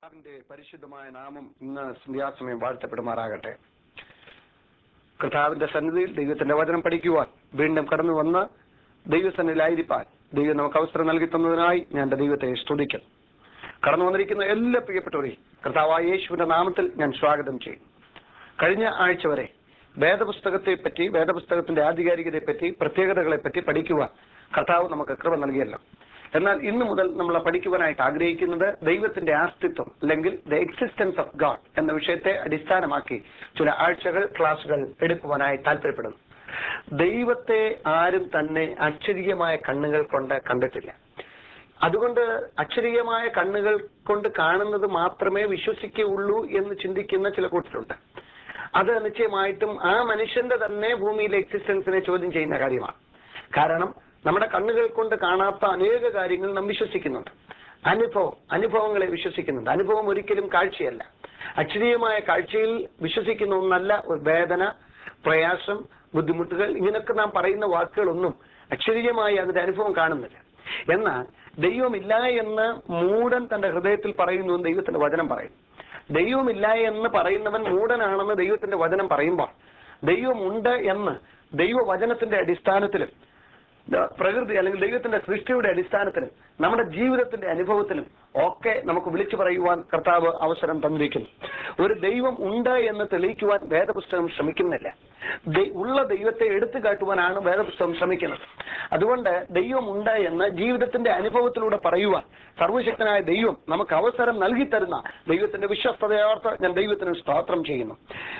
കർത്താവിന്റെ പരിശുദ്ധമായ നാമം ഇന്ന് സന്ധ്യാസമയം വാഴ്ത്തപ്പെടുമാറാകട്ടെ കർത്താവിന്റെ സന്നിധിയിൽ ദൈവത്തിന്റെ വചനം പഠിക്കുവാൻ വീണ്ടും കടന്നു വന്ന് ദൈവസന്നിധിയിലായിരിക്കാൻ ദൈവം നമുക്ക് അവസരം നൽകി തന്നതിനായി ഞാൻ എന്റെ ദൈവത്തെ സ്തുതിക്കുന്നു കടന്നു വന്നിരിക്കുന്ന എല്ലാ പ്രിയപ്പെട്ടവരെയും കർത്താവായ യേശുവിന്റെ നാമത്തിൽ ഞാൻ സ്വാഗതം ചെയ്യും കഴിഞ്ഞ ആഴ്ച വരെ വേദപുസ്തകത്തെ പറ്റി വേദപുസ്തകത്തിന്റെ ആധികാരികതയെ പറ്റി പ്രത്യേകതകളെ പറ്റി പഠിക്കുവാൻ കർത്താവ് നമുക്ക് കൃപ നൽകിയല്ലോ എന്നാൽ ഇന്നു മുതൽ നമ്മൾ പഠിക്കുവാനായിട്ട് ആഗ്രഹിക്കുന്നത് ദൈവത്തിന്റെ അസ്തിത്വം അല്ലെങ്കിൽ ദ എക്സിസ്റ്റൻസ് ഓഫ് ഗാഡ് എന്ന വിഷയത്തെ അടിസ്ഥാനമാക്കി ചില ആഴ്ചകൾ ക്ലാസുകൾ എടുക്കുവാനായി താല്പര്യപ്പെടുന്നു ദൈവത്തെ ആരും തന്നെ അക്ഷരീയമായ കണ്ണുകൾ കൊണ്ട് കണ്ടിട്ടില്ല അതുകൊണ്ട് അക്ഷരീയമായ കണ്ണുകൾ കൊണ്ട് കാണുന്നത് മാത്രമേ വിശ്വസിക്കുകയുള്ളൂ എന്ന് ചിന്തിക്കുന്ന ചില കൂട്ടരുണ്ട് അത് നിശ്ചയമായിട്ടും ആ മനുഷ്യന്റെ തന്നെ ഭൂമിയിലെ എക്സിസ്റ്റൻസിനെ ചോദ്യം ചെയ്യുന്ന കാര്യമാണ് കാരണം നമ്മുടെ കണ്ണുകൾ കൊണ്ട് കാണാത്ത അനേക കാര്യങ്ങൾ നാം വിശ്വസിക്കുന്നുണ്ട് അനുഭവം അനുഭവങ്ങളെ വിശ്വസിക്കുന്നുണ്ട് അനുഭവം ഒരിക്കലും കാഴ്ചയല്ല അക്ഷരീയമായ കാഴ്ചയിൽ വിശ്വസിക്കുന്ന ഒന്നല്ല ഒരു വേദന പ്രയാസം ബുദ്ധിമുട്ടുകൾ ഇങ്ങനൊക്കെ നാം പറയുന്ന വാക്കുകളൊന്നും അക്ഷരീയമായി അതിന്റെ അനുഭവം കാണുന്നില്ല എന്നാൽ ദൈവമില്ല എന്ന് മൂടൻ തന്റെ ഹൃദയത്തിൽ പറയുന്നു എന്ന് ദൈവത്തിന്റെ വചനം പറയും ദൈവമില്ല എന്ന് പറയുന്നവൻ മൂടനാണെന്ന് ദൈവത്തിന്റെ വചനം പറയുമ്പോൾ ദൈവമുണ്ട് എന്ന് ദൈവവചനത്തിന്റെ അടിസ്ഥാനത്തിലും ദ- പ്രകൃതി അല്ലെങ്കിൽ ദൈവത്തിന്റെ സൃഷ്ടിയുടെ അടിസ്ഥാനത്തിലും നമ്മുടെ ജീവിതത്തിന്റെ അനുഭവത്തിലും ഒക്കെ നമുക്ക് വിളിച്ചു പറയുവാൻ കർത്താവ് അവസരം തന്നിരിക്കുന്നു ഒരു ദൈവം ഉണ്ട് എന്ന് തെളിയിക്കുവാൻ വേദപുസ്തകം ശ്രമിക്കുന്നില്ല ദൈ- ഉള്ള ദൈവത്തെ എടുത്തു കാട്ടുവാനാണ് വേദപുസ്തകം ശ്രമിക്കുന്നത് അതുകൊണ്ട് ദൈവം ഉണ്ട് എന്ന് ജീവിതത്തിന്റെ അനുഭവത്തിലൂടെ പറയുവാൻ സർവശക്തനായ ദൈവം നമുക്ക് അവസരം നൽകി തരുന്ന ദൈവത്തിന്റെ വിശ്വസ്തതയോർത്ത് ഞാൻ ദൈവത്തിന് സ്തോത്രം ചെയ്യുന്നു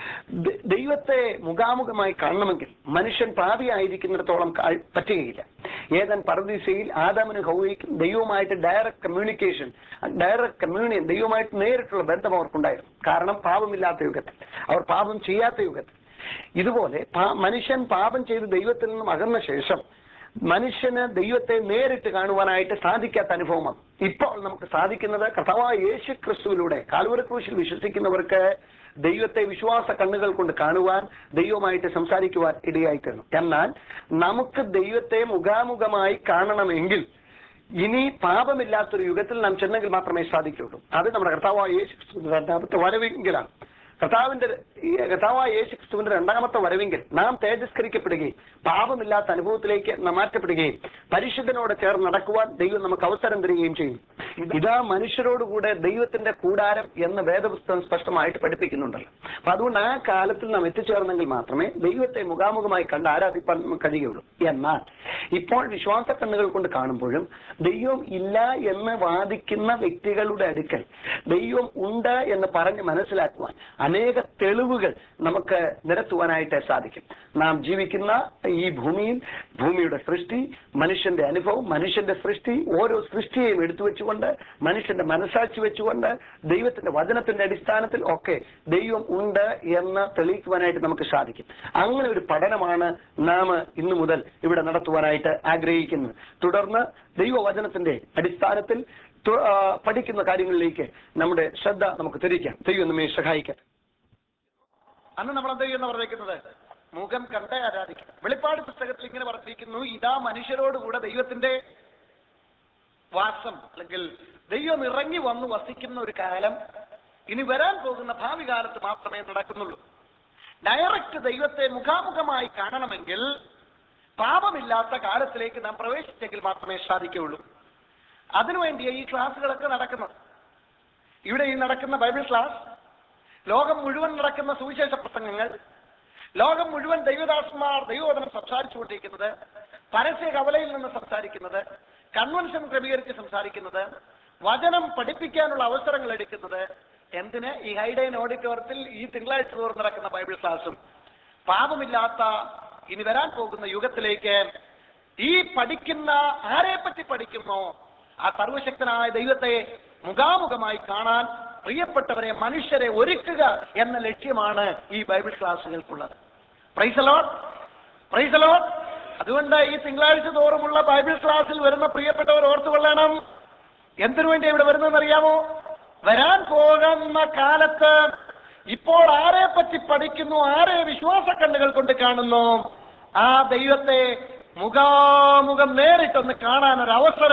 ദ- ദൈവത്തെ മുഖാമുഖമായി കാണണമെങ്കിൽ മനുഷ്യൻ പാപിയായിരിക്കുന്നിടത്തോളം കാ- പറ്റുകയില്ല ഏതൻ പരദീസയിൽ ആദാമിന് ഹൗവയ്ക്കും ദൈവവുമായിട്ട് ഡയറക്റ്റ് കമ്മ്യൂണിക്കേഷൻ ഡയറക്റ്റ് കമ്മ്യൂണിയൻ ദൈവമായിട്ട് നേരിട്ടുള്ള ബന്ധം അവർക്കുണ്ടായിരുന്നു കാരണം പാപമില്ലാത്ത യുഗത്തിൽ അവർ പാപം ചെയ്യാത്ത യുഗത്തിൽ ഇതുപോലെ പാ- മനുഷ്യൻ പാപം ചെയ്ത് ദൈവത്തിൽ നിന്നും അകന്ന ശേഷം മനുഷ്യന് ദൈവത്തെ നേരിട്ട് കാണുവാനായിട്ട് സാധിക്കാത്ത അനുഭവമാണ് ഇപ്പോൾ നമുക്ക് സാധിക്കുന്നത് കർത്താവായ യേശു ക്രിസ്തുവിലൂടെ കാൽവര ക്രൂശിൽ വിശ്വസിക്കുന്നവർക്ക് ദൈവത്തെ വിശ്വാസ കണ്ണുകൾ കൊണ്ട് കാണുവാൻ ദൈവമായിട്ട് സംസാരിക്കുവാൻ ഇടയായിത്തീർന്നു എന്നാൽ നമുക്ക് ദൈവത്തെ മുഖാമുഖമായി കാണണമെങ്കിൽ ഇനി പാപമില്ലാത്തൊരു യുഗത്തിൽ നാം ചെന്നെങ്കിൽ മാത്രമേ സാധിക്കുകയുള്ളൂ അത് നമ്മുടെ കർത്താവായ യേശു ക്രിസ്തുവിന്റെ രണ്ടാമത്തെ വരവെങ്കിലാണ് കർത്താവിന്റെ ഈ കർത്താവായ യേശു ക്രിസ്തുവിന്റെ രണ്ടാമത്തെ വരവെങ്കിൽ നാം തേജസ്കരിക്കപ്പെടുകയും പാപമില്ലാത്ത അനുഭവത്തിലേക്ക് നാം മാറ്റപ്പെടുകയും പരിശുദ്ധനോട് ചേർന്ന് നടക്കുവാൻ ദൈവം നമുക്ക് അവസരം തരികയും ചെയ്യും ഇതാ മനുഷ്യരോടുകൂടെ ദൈവത്തിന്റെ കൂടാരം എന്ന് വേദപുസ്തകം സ്പഷ്ടമായിട്ട് പഠിപ്പിക്കുന്നുണ്ടല്ലോ അപ്പൊ അതുകൊണ്ട് ആ കാലത്തിൽ നാം എത്തിച്ചേർന്നെങ്കിൽ മാത്രമേ ദൈവത്തെ മുഖാമുഖമായി കണ്ട് ആരാധിപ്പാൻ നമുക്ക് കഴിയുള്ളൂ എന്നാൽ ഇപ്പോൾ വിശ്വാസ കണ്ണുകൾ കൊണ്ട് കാണുമ്പോഴും ദൈവം ഇല്ല എന്ന് വാദിക്കുന്ന വ്യക്തികളുടെ അടുക്കൽ ദൈവം ഉണ്ട് എന്ന് പറഞ്ഞ് മനസ്സിലാക്കുവാൻ അനേക തെളിവുകൾ നമുക്ക് നിരത്തുവാനായിട്ട് സാധിക്കും നാം ജീവിക്കുന്ന ഈ ഭൂമിയിൽ ഭൂമിയുടെ സൃഷ്ടി മനുഷ്യന്റെ അനുഭവം മനുഷ്യന്റെ സൃഷ്ടി ഓരോ സൃഷ്ടിയെയും എടുത്തു വെച്ചുകൊണ്ട് മനുഷ്യന്റെ മനസാക്ഷി വെച്ചുകൊണ്ട് ദൈവത്തിന്റെ വചനത്തിന്റെ അടിസ്ഥാനത്തിൽ ഒക്കെ ദൈവം ഉണ്ട് എന്ന് തെളിയിക്കുവാനായിട്ട് നമുക്ക് സാധിക്കും അങ്ങനെ ഒരു പഠനമാണ് നാം ഇന്നു മുതൽ ഇവിടെ നടത്തുവാനായിട്ട് ആഗ്രഹിക്കുന്നത് തുടർന്ന് ദൈവവചനത്തിന്റെ അടിസ്ഥാനത്തിൽ തു- ആ, പഠിക്കുന്ന കാര്യങ്ങളിലേക്ക് നമ്മുടെ ശ്രദ്ധ നമുക്ക് തിരിക്കാം ദൈവം നമ്മെ സഹായിക്കട്ടെ അന്ന് നമ്മൾ എന്ത് ചെയ്യുന്ന പറഞ്ഞിരിക്കുന്നത് മുഖം കണ്ട് ആരാധിക്കണം വെളിപ്പാട് പുസ്തകത്തിൽ ഇങ്ങനെ പറഞ്ഞിരിക്കുന്നു ഇതാ മനുഷ്യരോടുകൂടെ ദൈവത്തിന്റെ വാസം അല്ലെങ്കിൽ ദൈവം ഇറങ്ങി വന്ന് വസിക്കുന്ന ഒരു കാലം ഇനി വരാൻ പോകുന്ന ഭാവി കാലത്ത് മാത്രമേ നടക്കുന്നുള്ളൂ ഡയറക്റ്റ് ദൈവത്തെ മുഖാമുഖമായി കാണണമെങ്കിൽ പാപമില്ലാത്ത കാലത്തിലേക്ക് നാം പ്രവേശിച്ചെങ്കിൽ മാത്രമേ സാധിക്കുകയുള്ളൂ അതിനുവേണ്ടിയേ ഈ ക്ലാസ്സുകളൊക്കെ നടക്കുന്നത് ഇവിടെ ഈ നടക്കുന്ന ബൈബിൾ ക്ലാസ് ലോകം മുഴുവൻ നടക്കുന്ന സുവിശേഷ പ്രസംഗങ്ങൾ ലോകം മുഴുവൻ ദൈവദാസന്മാർ ദൈവവചനം സംസാരിച്ചുകൊണ്ടിരിക്കുന്നത് പരസ്യ കവലയിൽ നിന്ന് സംസാരിക്കുന്നത് കൺവെൻഷൻ ക്രമീകരിച്ച് സംസാരിക്കുന്നത് വചനം പഠിപ്പിക്കാനുള്ള അവസരങ്ങൾ എടുക്കുന്നത് എന്തിന് ഈ ഹൈഡൈൻ ഓഡിറ്റോറിയത്തിൽ ഈ തിങ്കളാഴ്ച തോറും നടക്കുന്ന ബൈബിൾ ക്ലാസ്സും പാപമില്ലാത്ത ഇനി വരാൻ പോകുന്ന യുഗത്തിലേക്ക് ഈ പഠിക്കുന്ന ആരെ പറ്റി പഠിക്കുന്നോ ആ സർവശക്തനായ ദൈവത്തെ മുഖാമുഖമായി കാണാൻ പ്രിയപ്പെട്ടവരെ മനുഷ്യരെ ഒരുക്കുക എന്ന ലക്ഷ്യമാണ് ഈ ബൈബിൾ ക്ലാസ്സുകൾക്കുള്ളത് പ്രൈസലോട്ട് പ്രൈസലോട്ട് അതുകൊണ്ട് ഈ തിങ്കളാഴ്ച തോറുമുള്ള ബൈബിൾ ക്ലാസ്സിൽ വരുന്ന പ്രിയപ്പെട്ടവർ ഓർത്തുകൊള്ളണം എന്തിനു വേണ്ടി ഇവിടെ വരുന്നതെന്ന് അറിയാമോ വരാൻ പോകുന്ന കാലത്ത് ഇപ്പോൾ ആരെ പറ്റി പഠിക്കുന്നു ആരെ വിശ്വാസ കണ്ണുകൾ കൊണ്ട് കാണുന്നു ആ ദൈവത്തെ മുഖാമുഖം നേരിട്ടൊന്ന് കാണാൻ ഒരു അവസരം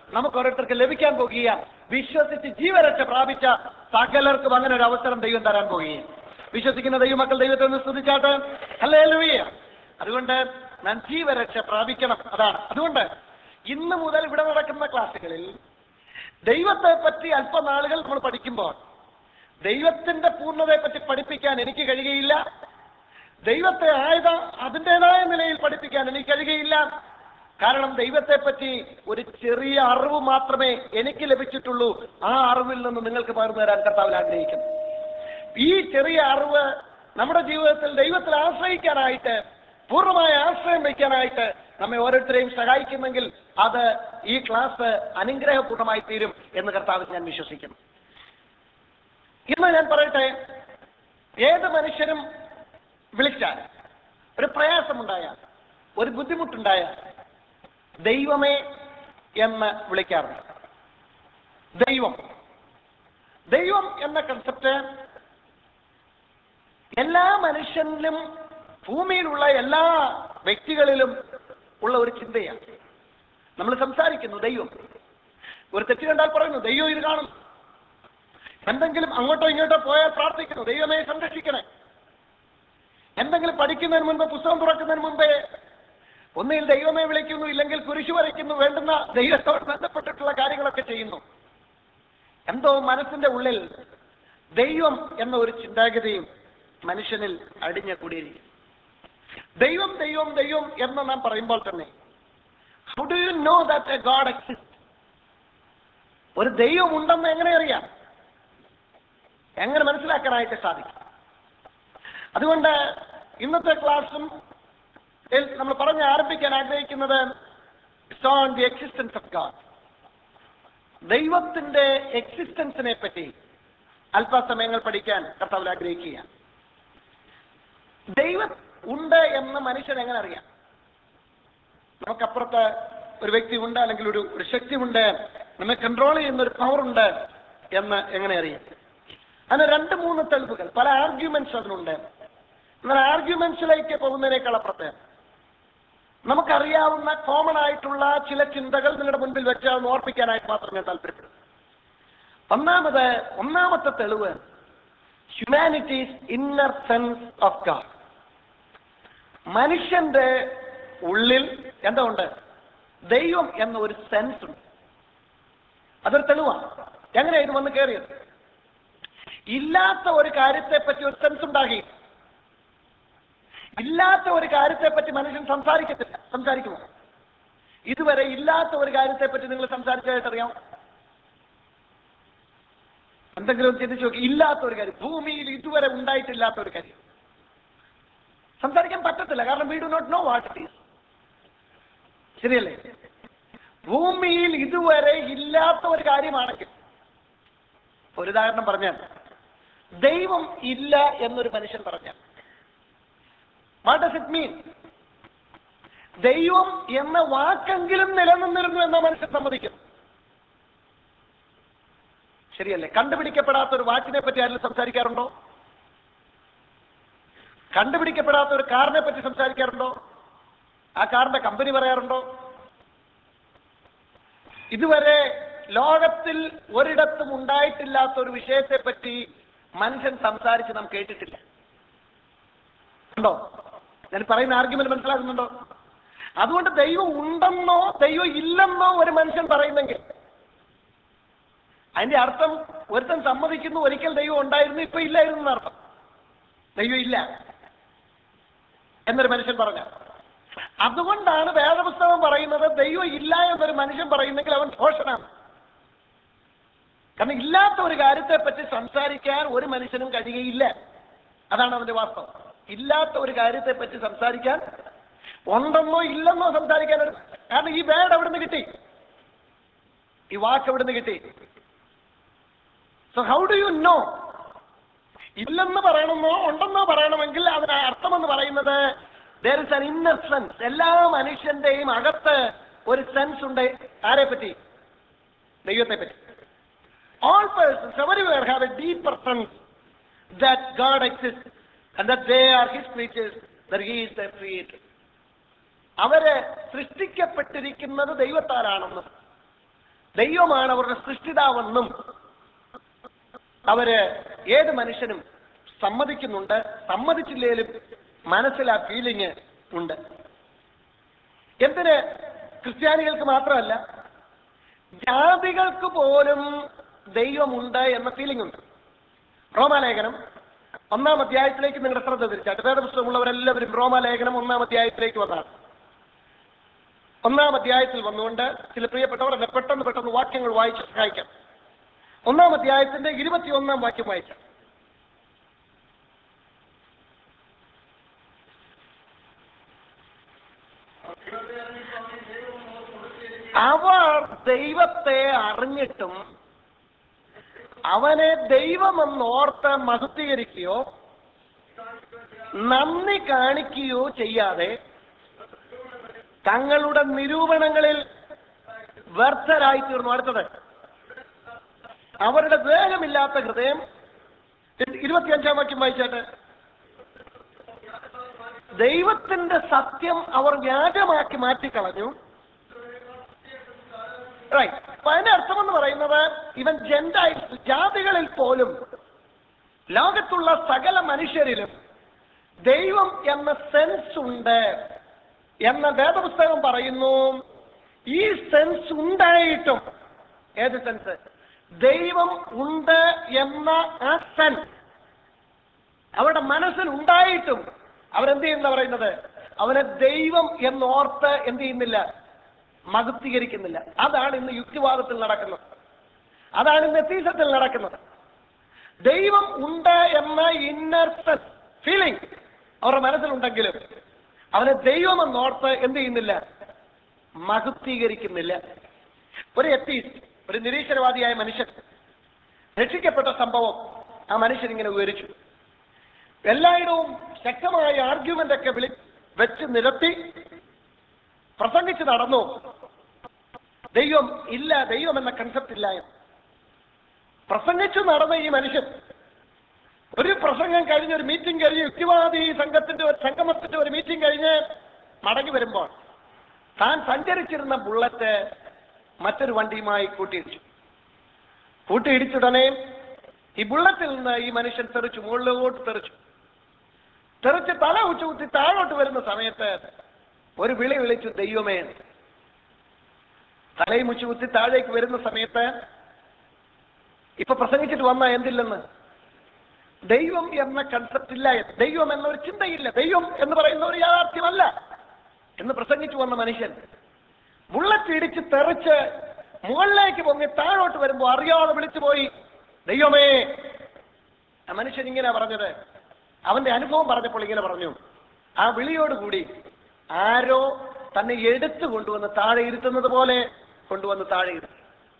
നമുക്ക് ഓരോരുത്തർക്ക് ലഭിക്കാൻ പോകുകയാണ് വിശ്വസിച്ച് ജീവരക്ഷ പ്രാപിച്ച സകലർക്കും അങ്ങനെ ഒരു അവസരം ദൈവം തരാൻ പോകുകയാണ് വിശ്വസിക്കുന്ന ദൈവമക്കൾ ദൈവത്തെ ഒന്ന് സ്തുതിച്ചാട്ട് അല്ലേ അതുകൊണ്ട് ഞാൻ ജീവരക്ഷ പ്രാപിക്കണം അതാണ് അതുകൊണ്ട് ഇന്ന് മുതൽ ഇവിടെ നടക്കുന്ന ക്ലാസ്സുകളിൽ ദൈവത്തെ പറ്റി അല്പനാളുകൾ നമ്മൾ പഠിക്കുമ്പോൾ ദൈവത്തിന്റെ പൂർണ്ണതയെ പറ്റി പഠിപ്പിക്കാൻ എനിക്ക് കഴിയുകയില്ല ദൈവത്തെ ആയത് അതിൻ്റെതായ നിലയിൽ പഠിപ്പിക്കാൻ എനിക്ക് കഴിയുകയില്ല കാരണം ദൈവത്തെ പറ്റി ഒരു ചെറിയ അറിവ് മാത്രമേ എനിക്ക് ലഭിച്ചിട്ടുള്ളൂ ആ അറിവിൽ നിന്ന് നിങ്ങൾക്ക് പകർന്നു തരാൻ കർത്താവിൽ ആഗ്രഹിക്കുന്നു ഈ ചെറിയ അറിവ് നമ്മുടെ ജീവിതത്തിൽ ദൈവത്തിൽ ആശ്രയിക്കാനായിട്ട് പൂർണ്ണമായ ആശ്രയം വയ്ക്കാനായിട്ട് നമ്മെ ഓരോരുത്തരെയും സഹായിക്കുന്നെങ്കിൽ അത് ഈ ക്ലാസ് അനുഗ്രഹപൂർണ്ണമായി തീരും എന്ന് കർത്താവിൽ ഞാൻ വിശ്വസിക്കുന്നു ഇന്ന് ഞാൻ പറയട്ടെ ഏത് മനുഷ്യനും വിളിച്ചാൽ ഒരു പ്രയാസമുണ്ടായാൽ ഒരു ബുദ്ധിമുട്ടുണ്ടായാൽ ദൈവമേ എന്ന് വിളിക്കാറുണ്ട് ദൈവം ദൈവം എന്ന കൺസെപ്റ്റ് എല്ലാ മനുഷ്യനിലും ഭൂമിയിലുള്ള എല്ലാ വ്യക്തികളിലും ഉള്ള ഒരു ചിന്തയാണ് നമ്മൾ സംസാരിക്കുന്നു ദൈവം ഒരു തെറ്റ് കണ്ടാൽ പറയുന്നു ദൈവം ഇത് കാണും എന്തെങ്കിലും അങ്ങോട്ടോ ഇങ്ങോട്ടോ പോയാൽ പ്രാർത്ഥിക്കുന്നു ദൈവമേ സംരക്ഷിക്കണേ എന്തെങ്കിലും പഠിക്കുന്നതിന് മുൻപ് പുസ്തകം തുറക്കുന്നതിന് മുമ്പേ ഒന്നിൽ ദൈവമേ വിളിക്കുന്നു ഇല്ലെങ്കിൽ കുരിശു വരയ്ക്കുന്നു വേണ്ടുന്ന ദൈവത്തോട് ബന്ധപ്പെട്ടിട്ടുള്ള കാര്യങ്ങളൊക്കെ ചെയ്യുന്നു എന്തോ മനസ്സിന്റെ ഉള്ളിൽ ദൈവം എന്ന ഒരു ചിന്താഗതിയും മനുഷ്യനിൽ അടിഞ്ഞ കൂടിയിരിക്കും ദൈവം ദൈവം ദൈവം എന്ന് നാം പറയുമ്പോൾ തന്നെ how do you know that a God exist ഒരു ദൈവം ഉണ്ടെന്ന് എങ്ങനെ അറിയാം എങ്ങനെ മനസ്സിലാക്കാനായിട്ട് സാധിക്കും അതുകൊണ്ട് ഇന്നത്തെ ക്ലാസ്സും ിൽ നമ്മൾ പറഞ്ഞ് ആരംഭിക്കാൻ ആഗ്രഹിക്കുന്നത് on the existence of God ദൈവത്തിന്റെ എക്സിസ്റ്റൻസിനെ പറ്റി അല്പസമയങ്ങൾ പഠിക്കാൻ കർത്താവിൽ ആഗ്രഹിക്കുകയാണ് ദൈവം ഉണ്ട് എന്ന് മനുഷ്യൻ എങ്ങനെ അറിയാം നമുക്കപ്പുറത്ത് ഒരു വ്യക്തി ഉണ്ട് അല്ലെങ്കിൽ ഒരു ഒരു ശക്തി ഉണ്ട് നമ്മെ കൺട്രോൾ ചെയ്യുന്ന ഒരു പവർ ഉണ്ട് എന്ന് എങ്ങനെ അറിയാം അതിന് രണ്ട് മൂന്ന് തെളിവുകൾ പല ആർഗ്യുമെന്റ്സ് അതിനുണ്ട് എന്നാൽ ആർഗ്യുമെന്റ്സിലേക്ക് പോകുന്നതിനേക്കാൾ അപ്പുറത്ത് നമുക്കറിയാവുന്ന കോമൺ ആയിട്ടുള്ള ചില ചിന്തകൾ നിങ്ങളുടെ മുൻപിൽ വെച്ച് ഒന്ന് ഓർപ്പിക്കാനായിട്ട് മാത്രം ഞാൻ താല്പര്യപ്പെടും ഒന്നാമത് ഒന്നാമത്തെ തെളിവ് humanity's inner sense of God മനുഷ്യന്റെ ഉള്ളിൽ എന്താ ഉണ്ട് ദൈവം എന്ന ഒരു സെൻസ് ഉണ്ട് അതൊരു തെളിവാണ് എങ്ങനെയാ ഇത് വന്ന് കയറിയത് ഇല്ലാത്ത ഒരു കാര്യത്തെ പറ്റി ഒരു സെൻസ് ഉണ്ടാകി ഇല്ലാത്ത ഒരു കാര്യത്തെ പറ്റി മനുഷ്യൻ സംസാരിക്കത്തില്ല സംസാരിക്കുമോ ഇതുവരെ ഇല്ലാത്ത ഒരു കാര്യത്തെ പറ്റി നിങ്ങൾ സംസാരിച്ചതായിട്ട് അറിയാം എന്തെങ്കിലും ഒന്ന് ചിന്തിച്ചു നോക്കി ഇല്ലാത്ത ഒരു കാര്യം ഭൂമിയിൽ ഇതുവരെ ഉണ്ടായിട്ടില്ലാത്ത ഒരു കാര്യം സംസാരിക്കാൻ പറ്റത്തില്ല കാരണം we do not know what it is ശരിയല്ലേ ഭൂമിയിൽ ഇതുവരെ ഇല്ലാത്ത ഒരു കാര്യമാണെങ്കിൽ ഒരു ഉദാഹരണം പറഞ്ഞാൽ ദൈവം ഇല്ല എന്നൊരു മനുഷ്യൻ പറഞ്ഞാൽ വാട്ട് ഡസ് ഇറ്റ് മീൻ ദൈവം എന്ന വാക്കെങ്കിലും നിലനിന്നിരുന്നു എന്ന മനുഷ്യൻ സമ്മതിക്കുന്നു ശരിയല്ലേ കണ്ടുപിടിക്കപ്പെടാത്ത ഒരു വാക്കിനെ പറ്റി ആരെങ്കിലും സംസാരിക്കാറുണ്ടോ കണ്ടുപിടിക്കപ്പെടാത്ത ഒരു കാറിനെ പറ്റി സംസാരിക്കാറുണ്ടോ ആ കാറിന്റെ കമ്പനി പറയാറുണ്ടോ ഇതുവരെ ലോകത്തിൽ ഒരിടത്തും ഉണ്ടായിട്ടില്ലാത്ത ഒരു വിഷയത്തെ പറ്റി മനുഷ്യൻ സംസാരിച്ച് നാം കേട്ടിട്ടില്ല ഉണ്ടോ ഞാൻ പറയുന്ന ആർഗ്യുമെന്റ് മനസ്സിലാക്കുന്നുണ്ടോ അതുകൊണ്ട് ദൈവം ഉണ്ടെന്നോ ദൈവം ഇല്ലെന്നോ ഒരു മനുഷ്യൻ പറയുന്നെങ്കിൽ അതിന്റെ അർത്ഥം ഒരുത്തൻ സമ്മതിക്കുന്നു ഒരിക്കൽ ദൈവം ഉണ്ടായിരുന്നു ഇപ്പൊ ഇല്ലായിരുന്നു എന്നർത്ഥം ദൈവം ഇല്ല എന്നൊരു മനുഷ്യൻ പറഞ്ഞ അതുകൊണ്ടാണ് വേദപുസ്തകം പറയുന്നത് ദൈവം ഇല്ല എന്നൊരു മനുഷ്യൻ പറയുന്നെങ്കിൽ അവൻ ഘോഷനാണ് കാരണം ഇല്ലാത്ത ഒരു കാര്യത്തെ പറ്റി സംസാരിക്കാൻ ഒരു മനുഷ്യനും കഴിയുകയില്ല അതാണ് അവന്റെ വാസ്തവം ഇല്ലാത്ത ഒരു കാര്യത്തെ പറ്റി സംസാരിക്കാൻ ഉണ്ടെന്നോ ഇല്ലെന്നോ സംസാരിക്കാൻ ഒരു കാരണം ഈ വേർഡ് എവിടെ നിന്ന് കിട്ടി ഈ വാക്ക് എവിടെ നിന്ന് കിട്ടി so how do you know ഇല്ലെന്ന് പറയണമെന്നോ ഉണ്ടെന്നോ പറയണമെങ്കിൽ അതിന് അർത്ഥമെന്ന് പറയുന്നത് there is an inner sense എല്ലാ മനുഷ്യന്റെയും അകത്ത് ഒരു സെൻസ് ഉണ്ട് ആരെ പറ്റി ദൈവത്തെ പറ്റി all persons everywhere have a deeper sense that God exist and that they are his creatures there he is the creator അവര് സൃഷ്ടിക്കപ്പെട്ടിരിക്കുന്നത് ദൈവത്താലാണെന്നും ദൈവമാണ് അവരുടെ സൃഷ്ടിതാവെന്നും അവര് ഏത് മനുഷ്യനും സമ്മതിക്കുന്നുണ്ട് സമ്മതിച്ചില്ലേലും മനസ്സിൽ ആ ഫീലിംഗ് ഉണ്ട് എന്തിന് ക്രിസ്ത്യാനികൾക്ക് മാത്രമല്ല ജാതികൾക്ക് പോലും ദൈവമുണ്ട് എന്ന ഫീലിംഗ് ഉണ്ട് റോമാലേഖനം ഒന്നാം അധ്യായത്തിലേക്ക് നിങ്ങളുടെ ശ്രദ്ധ തിരിച്ചാട്ട് വേദപുസ്തകമുള്ളവരെല്ലാവരും റോമാലേഖനം ഒന്നാം അധ്യായത്തിലേക്ക് വന്നാണ് ഒന്നാം അധ്യായത്തിൽ വന്നുകൊണ്ട് ചില പ്രിയപ്പെട്ടവർ എന്നെ പെട്ടെന്ന് പെട്ടെന്ന് വാക്യങ്ങൾ വായിച്ച് സഹായിക്കാം ഒന്നാം അധ്യായത്തിന്റെ ഇരുപത്തിയൊന്നാം വാക്യം വായിക്കാം അവർ ദൈവത്തെ അറിഞ്ഞിട്ടും അവനെ ദൈവമെന്നോർത്ത് മഹത്വീകരിക്കുകയോ നന്ദി കാണിക്കുകയോ ചെയ്യാതെ തങ്ങളുടെ നിരൂപണങ്ങളിൽ വ്യർത്ഥരായി തീർന്നു അടുത്തത് അവരുടെ ദേഹമില്ലാത്ത ഹൃദയം ഇരുപത്തിയഞ്ചാം വാക്യം വായിച്ചാട്ട് ദൈവത്തിന്റെ സത്യം അവർ വ്യാജമാക്കി മാറ്റിക്കളഞ്ഞു റൈറ്റ് അപ്പൊ അതിന്റെ അർത്ഥമെന്ന് പറയുന്നത് ഇവൻ ജെൻഡൈൽസ് ജാതികളിൽ പോലും ലോകത്തുള്ള സകല മനുഷ്യരിലും ദൈവം എന്ന സെൻസ് ഉണ്ട് എന്ന വേദപുസ്തകം പറയുന്നു ഈ സെൻസ് ഉണ്ടായിട്ടും ഏത് സെൻസ് ദൈവം ഉണ്ട് എന്ന ആ സെൻസ് അവരുടെ മനസ്സിൽ ഉണ്ടായിട്ടും അവരെന്ത് ചെയ്യുന്ന പറയുന്നത് അവനെ ദൈവം എന്നോർത്ത് എന്ത് ചെയ്യുന്നില്ല മഹത്വീകരിക്കുന്നില്ല അതാണ് ഇന്ന് യുക്തിവാദത്തിൽ നടക്കുന്നത് അതാണ് ഇന്ന് എത്തീസത്തിൽ നടക്കുന്നത് ദൈവം ഉണ്ട് എന്ന ഇന്നർ ഫീലിംഗ് അവരുടെ മനസ്സിലുണ്ടെങ്കിലും അവനെ ദൈവം എന്നോർത്ത് എന്ത് ചെയ്യുന്നില്ല മഹത്വീകരിക്കുന്നില്ല ഒരു എത്തീസ് ഒരു നിരീശ്വരവാദിയായ മനുഷ്യൻ രക്ഷിക്കപ്പെട്ട സംഭവം ആ മനുഷ്യൻ ഇങ്ങനെ വിവരിച്ചു എല്ലായിടവും ശക്തമായ ആർഗ്യുമെന്റ് ഒക്കെ വിളി വെച്ച് നിരത്തി പ്രസംഗിച്ച് നടന്നു ദൈവം ഇല്ല ദൈവം എന്ന കൺസെപ്റ്റ് ഇല്ല എന്ന് പ്രസംഗിച്ചു നടന്ന ഈ മനുഷ്യൻ ഒരു പ്രസംഗം കഴിഞ്ഞ് ഒരു മീറ്റിംഗ് കഴിഞ്ഞ് യുക്തിവാദി സംഘത്തിന്റെ ഒരു സംഗമത്തിന്റെ ഒരു മീറ്റിംഗ് കഴിഞ്ഞ് മടങ്ങി വരുമ്പോൾ താൻ സഞ്ചരിച്ചിരുന്ന ബുള്ളറ്റ് മറ്റൊരു വണ്ടിയുമായി കൂട്ടിയിടിച്ചു കൂട്ടിയിടിച്ചുടനെ ഈ ബുള്ളറ്റിൽ നിന്ന് ഈ മനുഷ്യൻ തെറിച്ചു മുകളിലോട്ട് തെറിച്ചു തെറിച്ച് തല ഉച്ചുകുത്തി താഴോട്ട് വരുന്ന സമയത്ത് ഒരു വിളി വിളിച്ചു ദൈവമേ എന്ന്. തലയും ഉച്ചുകുത്തി താഴേക്ക് വരുന്ന സമയത്ത് ഇപ്പൊ പ്രസംഗിച്ചിട്ട് വന്ന എന്തില്ലെന്ന് ദൈവം എന്ന കൺസെപ്റ്റ് ഇല്ല എന്ന്. ദൈവം എന്നൊരു ചിന്തയില്ല ദൈവം എന്ന് പറയുന്ന ഒരു യാഥാർത്ഥ്യമല്ല എന്ന് പ്രസംഗിച്ചു വന്ന മനുഷ്യൻ ബുള്ളറ്റ് ഇടിച്ച് തെറിച്ച് മുകളിലേക്ക് പൊങ്ങി താഴോട്ട് വരുമ്പോൾ അറിയാതെ വിളിച്ചു പോയി ദൈവമേ ആ മനുഷ്യൻ ഇങ്ങനെ പറഞ്ഞത് അവന്റെ അനുഭവം പറഞ്ഞപ്പോൾ ഇങ്ങനെ പറഞ്ഞു ആ വിളിയോടുകൂടി ആരോ തന്നെ എടുത്തു കൊണ്ടുവന്ന് താഴെ ഇരുത്തുന്നത് പോലെ കൊണ്ടുവന്ന് താഴെ ഇരുത്തി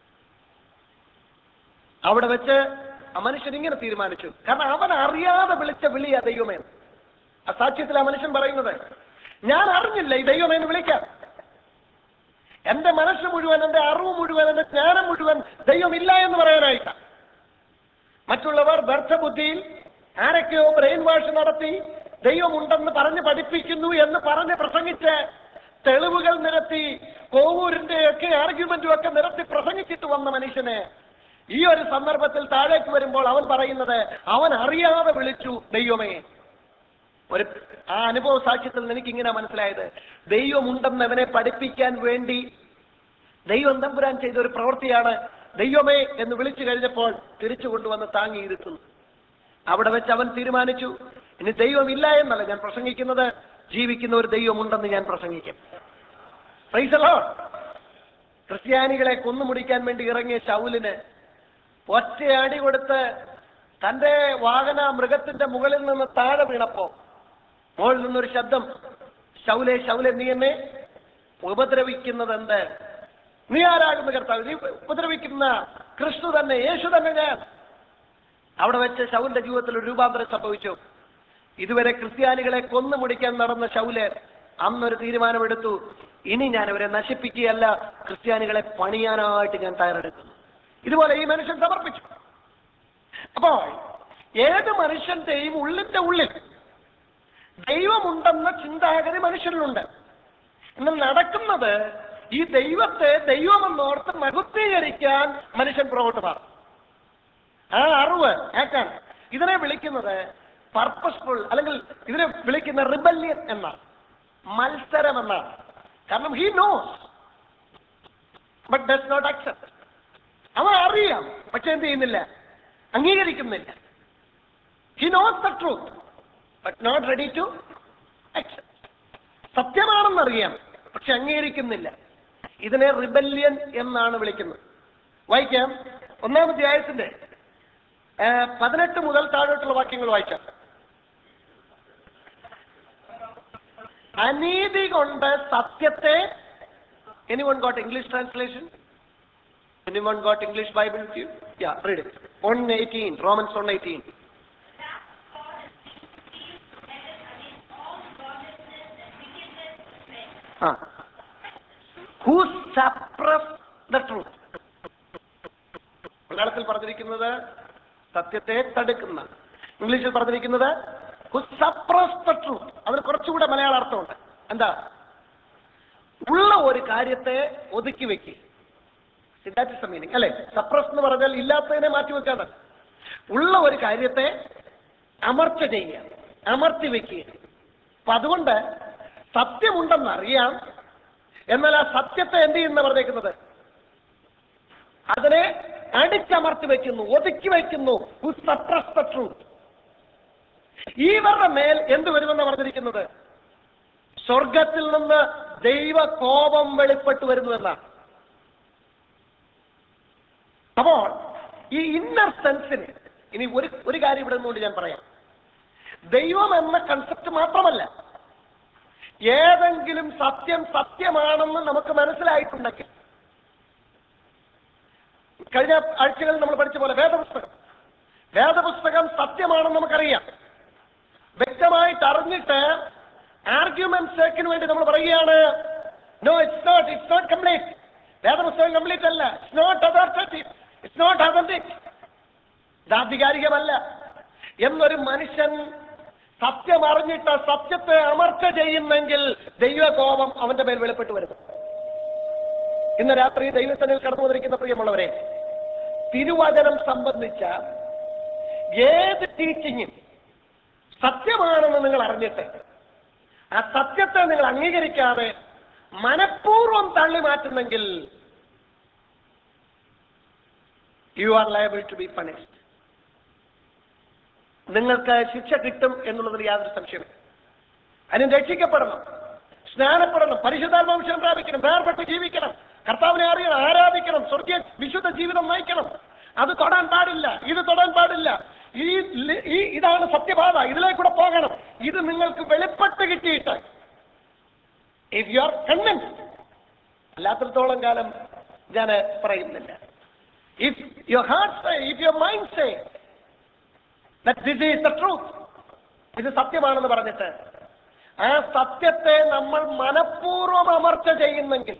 അവിടെ വെച്ച് ആ മനുഷ്യൻ ഇങ്ങനെ തീരുമാനിച്ചു കാരണം അവൻ അറിയാതെ വിളിച്ച വിളിയാ ദൈവമേ ആ സാക്ഷ്യത്തിൽ ആ മനുഷ്യൻ പറയുന്നത് ഞാൻ അറിഞ്ഞില്ല ഈ ദൈവമേ എന്ന് വിളിക്കാൻ എന്റെ മനസ്സ് മുഴുവൻ എന്റെ അറിവ് മുഴുവൻ എന്റെ ജ്ഞാനം മുഴുവൻ ദൈവമില്ല എന്ന് പറയാനായിട്ടാണ് മറ്റുള്ളവർ വ്യർത്ഥബുദ്ധിയിൽ ആരൊക്കെയോ ബ്രെയിൻ വാഷ് നടത്തി ദൈവമുണ്ടെന്ന് പറഞ്ഞ് പഠിപ്പിക്കുന്നു എന്ന് പറഞ്ഞ് പ്രസംഗിച്ച് തെളിവുകൾ നിരത്തി കോവൂരിന്റെ ഒക്കെ ആർഗ്യുമെന്റും ഒക്കെ നിരത്തി പ്രസംഗിച്ചിട്ട് വന്ന മനുഷ്യനെ ഈ ഒരു സന്ദർഭത്തിൽ താഴേക്ക് വരുമ്പോൾ അവൻ പറയുന്നത് അവൻ അറിയാതെ വിളിച്ചു ദൈവമേ ഒരു ആ അനുഭവ സാക്ഷ്യത്തിൽ നിന്ന് എനിക്ക് ഇങ്ങനെ മനസ്സിലായത് ദൈവമുണ്ടെന്ന് അവനെ പഠിപ്പിക്കാൻ വേണ്ടി ദൈവം തമ്പുരാൻ ചെയ്ത ഒരു പ്രവൃത്തിയാണ് ദൈവമേ എന്ന് വിളിച്ചു കഴിഞ്ഞപ്പോൾ തിരിച്ചു കൊണ്ടുവന്ന് താങ്ങിയിരുത്തുന്നു അവിടെ വെച്ച് അവൻ തീരുമാനിച്ചു ഇനി ദൈവമില്ല എന്നല്ല ഞാൻ പ്രസംഗിക്കുന്നത് ജീവിക്കുന്ന ഒരു ദൈവമുണ്ടെന്ന് ഞാൻ പ്രസംഗിക്കും Praise the Lord. ക്രിസ്ത്യാനികളെ കൊന്നുമുടിക്കാൻ വേണ്ടി ഇറങ്ങിയ ശൗലിന് ഒറ്റയടി കൊടുത്ത് തന്റെ വാഹന മൃഗത്തിന്റെ മുകളിൽ നിന്ന് താഴെ വീണപ്പോ മുകളിൽ നിന്നൊരു ശബ്ദം ശൗലെ ശൗലെ നീ എന്നെ ഉപദ്രവിക്കുന്നത് എന്ത് നീ ആരാകുന്ന കർത്താവ് നീ ഉപദ്രവിക്കുന്ന ക്രിസ്തു തന്നെ യേശു തന്നെ ഞാൻ അവിടെ വെച്ച് ശൗലിന്റെ ജീവിതത്തിൽ ഒരു രൂപാന്തരം സംഭവിച്ചു ഇതുവരെ ക്രിസ്ത്യാനികളെ കൊന്നുമുടിക്കാൻ നടന്ന ശൗല് അന്നൊരു തീരുമാനമെടുത്തു ഇനി ഞാൻ അവരെ നശിപ്പിക്കുകയല്ല ക്രിസ്ത്യാനികളെ പണിയാനായിട്ട് ഞാൻ തയ്യാറെടുക്കുന്നു ഇതുപോലെ ഈ മനുഷ്യൻ സമർപ്പിച്ചു അപ്പോ ഏത് മനുഷ്യന്റെയും ഉള്ളിന്റെ ഉള്ളിൽ ദൈവമുണ്ടെന്ന ചിന്താഗതി മനുഷ്യരിലുണ്ട് എന്നാൽ നടക്കുന്നത് ഈ ദൈവത്തെ ദൈവമെന്നോർത്ത് മഹത്വീകരിക്കാൻ മനുഷ്യൻ പുറകോട്ട് മാറും ആ അറിവ് ഏക്കാണ് ഇതിനെ വിളിക്കുന്നത് പർപ്പസ്ഫുൾ അല്ലെങ്കിൽ ഇതിനെ വിളിക്കുന്ന റിബല്യൻ എന്നാണ് മത്സരം എന്നാണ് കാരണം he knows but does not accept അവൻ അറിയാം പക്ഷെ എന്ത് ചെയ്യുന്നില്ല അംഗീകരിക്കുന്നില്ല he knows the truth but not ready to accept സത്യമാണെന്നറിയാം പക്ഷെ അംഗീകരിക്കുന്നില്ല ഇതിനെ റിബല്യൻ എന്നാണ് വിളിക്കുന്നത് വായിക്കാം ഒന്നാം അധ്യായത്തിന്റെ ആ, പതിനെട്ട് മുതൽ താഴോട്ടുള്ള വാക്യങ്ങൾ വായിക്കാം അനീതി കൊണ്ട് സത്യത്തെ anyone got English translation anyone got English Bible yeah read one eighteen Romans one eighteen ah who suppress the truth മലയാളത്തിൽ പറഞ്ഞിരിക്കുന്നത് സത്യത്തെ തടുക്കുന്ന ഇംഗ്ലീഷിൽ പറഞ്ഞിരിക്കുന്നത് ഹു സപ്രസ് ദ ട്രൂത്ത് അതിന് കുറച്ചുകൂടെ മലയാള അർത്ഥമുണ്ട് എന്താ ഉള്ള ഒരു കാര്യത്തെ ഒതുക്കി വെക്കുക ദാറ്റ് മീനിങ് അല്ലെ സപ്രസ് എന്ന് പറഞ്ഞാൽ ഇല്ലാത്തതിനെ മാറ്റി വെക്കാതെ ഉള്ള ഒരു കാര്യത്തെ അമർച്ച ചെയ്യുക അമർത്തി വെക്കുക അപ്പൊ അതുകൊണ്ട് സത്യമുണ്ടെന്നറിയാം എന്നാൽ ആ സത്യത്തെ എന്ത് ചെയ്യുന്ന പറഞ്ഞേക്കുന്നത് അതിനെ അടിച്ചമർത്തി വെക്കുന്നു ഒതുക്കി വെക്കുന്നു who suppress the truth. ഇവരുടെ മേൽ എന്ത് വരുമെന്ന് പറഞ്ഞിരിക്കുന്നത് സ്വർഗത്തിൽ നിന്ന് ദൈവ കോപം വെളിപ്പെട്ടു വരുന്നു എന്നാണ് അപ്പോൾ ഈ ഇന്നർ സെൻസിന് ഇനി ഒരു ഒരു കാര്യം ഇവിടെ നിന്നുകൊണ്ട് ഞാൻ പറയാം ദൈവം എന്ന കൺസെപ്റ്റ് മാത്രമല്ല ഏതെങ്കിലും സത്യം സത്യമാണെന്ന് നമുക്ക് മനസ്സിലായിട്ടുണ്ടെങ്കിൽ കഴിഞ്ഞ ആഴ്ചകളിൽ നമ്മൾ പഠിച്ച പോലെ വേദപുസ്തകം വേദപുസ്തകം സത്യമാണെന്ന് നമുക്കറിയാം വ്യക്തമായിട്ട് അറിഞ്ഞിട്ട് ആർഗ്യുമെന്റ്സിന് വേണ്ടി നമ്മൾ പറയുകയാണ് no it's not it's not complete വേദപുസ്തകം കംപ്ലീറ്റ് അല്ല it's not authoritative it's not authentic ഇത് ആധികാരികമല്ല എന്നൊരു മനുഷ്യൻ സത്യം അറിഞ്ഞിട്ട് സത്യത്തെ അമർച്ച ചെയ്യുന്നെങ്കിൽ ദൈവകോപം അവന്റെ മേൽ വെളിപ്പെട്ട് വരുന്നു ഇന്ന് രാത്രി ദൈവസനിൽ കടന്നു വന്നിരിക്കുന്ന പ്രിയമുള്ളവരെ തിരുവചനം സംബന്ധിച്ച ഏത് ടീച്ചിങ്ങും സത്യമാണെന്ന് നിങ്ങൾ അറിഞ്ഞിട്ട് ആ സത്യത്തെ നിങ്ങൾ അംഗീകരിക്കാതെ മനഃപൂർവ്വം തള്ളി മാറ്റുന്നെങ്കിൽ you are liable to be punished നിങ്ങൾക്ക് ശിക്ഷ കിട്ടും എന്നുള്ളതിൽ യാതൊരു സംശയമില്ല അതിന് രക്ഷിക്കപ്പെടണം സ്നാനപ്പെടണം പരിശുദ്ധാത്മാംശം പ്രാപിക്കണം വേർപെട്ട് ജീവിക്കണം കർത്താവിനെ അറിയണം ആരാധിക്കണം സ്വർഗീയ വിശുദ്ധ ജീവിതം നയിക്കണം അത് തൊടാൻ പാടില്ല ഇത് തൊടാൻ പാടില്ല ഈ ലി- ഈ ഇതാണ് സത്യപാത ഇതിലേക്കൂടെ പോകണം ഇത് നിങ്ങൾക്ക് വെളിപ്പെട്ട് കിട്ടിയിട്ട് ഇഫ് യു ആർ കൺവിൻസ് അല്ലാത്തിടത്തോളം കാലം ഞാൻ പറയുന്നില്ല if your heart say if your mind say that this is the truth ഇത് സത്യമാണെന്ന് പറഞ്ഞിട്ട് ആ സത്യത്തെ നമ്മൾ മനഃപൂർവ്വം അമർച്ച ചെയ്യുന്നെങ്കിൽ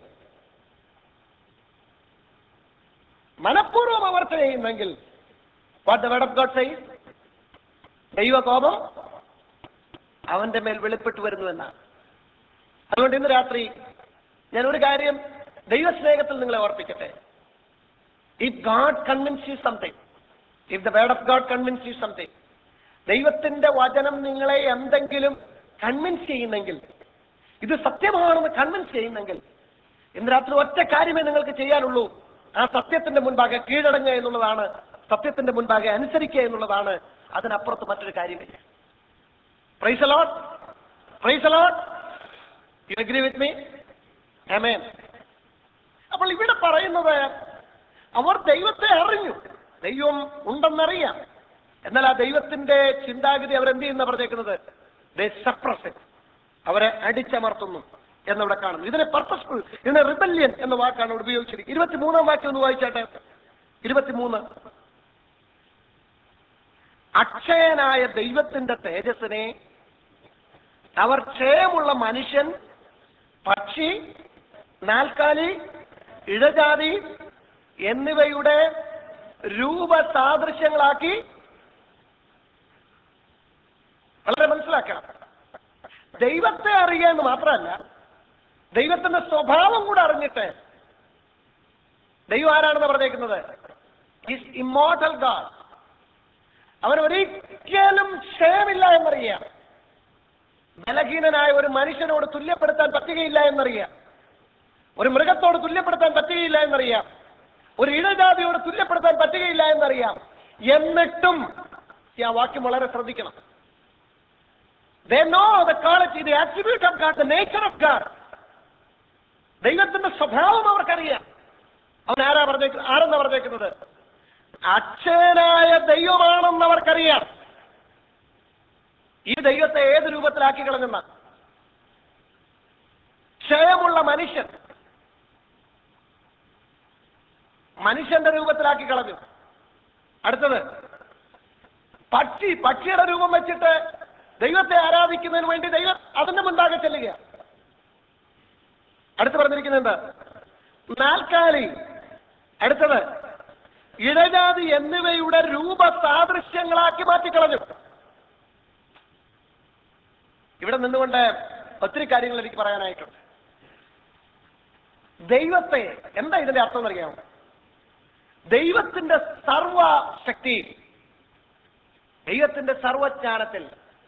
മനഃപൂർവ്വം അമർച്ച ചെയ്യുന്നെങ്കിൽ what the word of God says ദൈവകോപം അവന്റെ മേൽ വെളിപ്പെട്ടു വരുന്നു എന്നാണ് അതുകൊണ്ട് ഇന്ന് രാത്രി ഞാൻ ഒരു കാര്യം ദൈവസ്നേഹത്തിൽ നിങ്ങളെ ഓർപ്പിക്കട്ടെ if God convince you something if the word of God convince you something ദൈവത്തിന്റെ വചനം നിങ്ങളെ എന്തെങ്കിലും കൺവിൻസ് ചെയ്യുന്നെങ്കിൽ ഇത് സത്യമാണെന്ന് കൺവിൻസ് ചെയ്യുന്നെങ്കിൽ ഇന്ന് രാത്രി ഒറ്റ കാര്യമേ നിങ്ങൾക്ക് ചെയ്യാനുള്ളൂ ആ സത്യത്തിന്റെ മുൻപാകെ കീഴടങ്ങുക എന്നുള്ളതാണ് സത്യത്തിന്റെ മുൻപാകെ അനുസരിക്കുക എന്നുള്ളതാണ് അതിനപ്പുറത്ത് മറ്റൊരു കാര്യമില്ല praise a lot praise a lot you agree with me amen അപ്പോൾ ഇവിടെ പറയുന്നത് അവർ ദൈവത്തെ അറിഞ്ഞു ദൈവം ഉണ്ടെന്നറിയാം എന്നാൽ ആ ദൈവത്തിന്റെ ചിന്താഗതി അവരെന്ത് ചെയ്യുന്ന പറഞ്ഞേക്കുന്നത് സപ്രസ് അവരെ അടിച്ചമർത്തുന്നു എന്നിവിടെ കാണുന്നു ഇതിനെ പർപ്പസ്ഫുൾ ഇതിനെ റിബല്യൻ എന്ന വാക്കാണ് ഇവിടെ ഉപയോഗിച്ചിരിക്കുന്നത് ഇരുപത്തിമൂന്നാം വാക്യം ഒന്ന് വായിച്ചാട്ടെ ഇരുപത്തിമൂന്ന് അക്ഷയനായ ദൈവത്തിന്റെ തേജസ്സിനെ അവർ ക്ഷയമുള്ള മനുഷ്യൻ പക്ഷി നാൽക്കാലി ഇഴജാതി എന്നിവയുടെ രൂപസാദൃശ്യങ്ങളാക്കി വളരെ മനസ്സിലാക്കണം ദൈവത്തെ അറിയുക എന്ന് മാത്രമല്ല ദൈവത്തിന്റെ സ്വഭാവം കൂടെ അറിഞ്ഞിട്ട് ദൈവം ആരാണെന്ന് പറഞ്ഞേക്കുന്നത് ഈസ് ഇമ്മോർട്ടൽ ഗാഡ് അവൻ ഒരിക്കലും ക്ഷയമില്ല എന്നറിയാം ബലഹീനനായ ഒരു മനുഷ്യനോട് തുല്യപ്പെടുത്താൻ പറ്റുകയില്ല എന്നറിയാം ഒരു മൃഗത്തോട് തുല്യപ്പെടുത്താൻ പറ്റുകയില്ല എന്നറിയാം ഒരു ഇടജാതിയോട് തുല്യപ്പെടുത്താൻ പറ്റുകയില്ല എന്നറിയാം എന്നിട്ടും ഈ ആ വാക്യം വളരെ ശ്രദ്ധിക്കണം They know the quality, the attribute of God, the nature of God. ദൈവത്തിന്റെ സ്വഭാവം അവർക്കറിയാം അവൻ ആരാ പറഞ്ഞേക്ക് ആരെന്നാ പറഞ്ഞേക്കുന്നത് അച്ഛനായ ദൈവമാണെന്ന് അവർക്കറിയാം ഈ ദൈവത്തെ ഏത് രൂപത്തിലാക്കി കളഞ്ഞെന്ന ക്ഷയമുള്ള മനുഷ്യൻ മനുഷ്യന്റെ രൂപത്തിലാക്കി കളഞ്ഞു അടുത്തത് പക്ഷി പക്ഷിയുടെ രൂപം വെച്ചിട്ട് ദൈവത്തെ ആരാധിക്കുന്നതിന് വേണ്ടി ദൈവം അതിന്റെ മുൻപാകെ ചെല്ലുക അടുത്ത് പറഞ്ഞിരിക്കുന്നത് എന്താ നാൽക്കാലി അടുത്തത് ഇടജാതി എന്നിവയുടെ രൂപ സാദൃശ്യങ്ങളാക്കി മാറ്റിക്കളഞ്ഞു ഇവിടെ നിന്നുകൊണ്ട് ഒത്തിരി കാര്യങ്ങൾ എനിക്ക് പറയാനായിട്ടുണ്ട് ദൈവത്തെ എന്താ ഇതിന്റെ അർത്ഥം എന്നറിയാമോ ദൈവത്തിന്റെ സർവ ശക്തി ദൈവത്തിന്റെ സർവജ്ഞാനത്തിൽ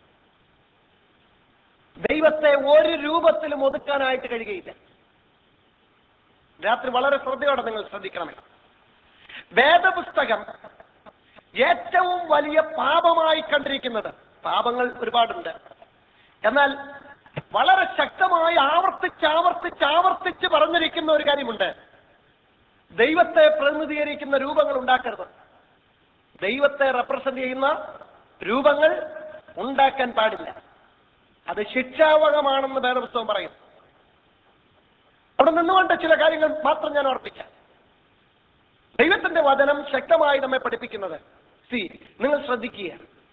ദൈവത്തെ ഒരു രൂപത്തിലും ഒതുക്കാനായിട്ട് കഴിയുകയില്ല രാത്രി വളരെ ശ്രദ്ധയോടെ നിങ്ങൾ ശ്രദ്ധിക്കണമേ വേദപുസ്തകം ഏറ്റവും വലിയ പാപമായി കണ്ടിരിക്കുന്നത് പാപങ്ങൾ ഒരുപാടുണ്ട് എന്നാൽ വളരെ ശക്തമായി ആവർത്തിച്ച് ആവർത്തിച്ച് ആവർത്തിച്ച് പറഞ്ഞിരിക്കുന്ന ഒരു കാര്യമുണ്ട് ദൈവത്തെ പ്രതിനിധീകരിക്കുന്ന രൂപങ്ങൾ ഉണ്ടാക്കരുത് ദൈവത്തെ റെപ്രസെന്റ് ചെയ്യുന്ന രൂപങ്ങൾ ഉണ്ടാക്കാൻ പാടില്ല അത് ശിക്ഷാവകമാണെന്ന് വേദപുസ്തകം പറയും അവിടെ നിന്നുകൊണ്ട് ചില കാര്യങ്ങൾ മാത്രം ഞാൻ ഓർപ്പിക്കാം ദൈവത്തിന്റെ വചനം ശക്തമായി നമ്മെ പഠിപ്പിക്കുന്നത് സി നിങ്ങൾ ശ്രദ്ധിക്കുക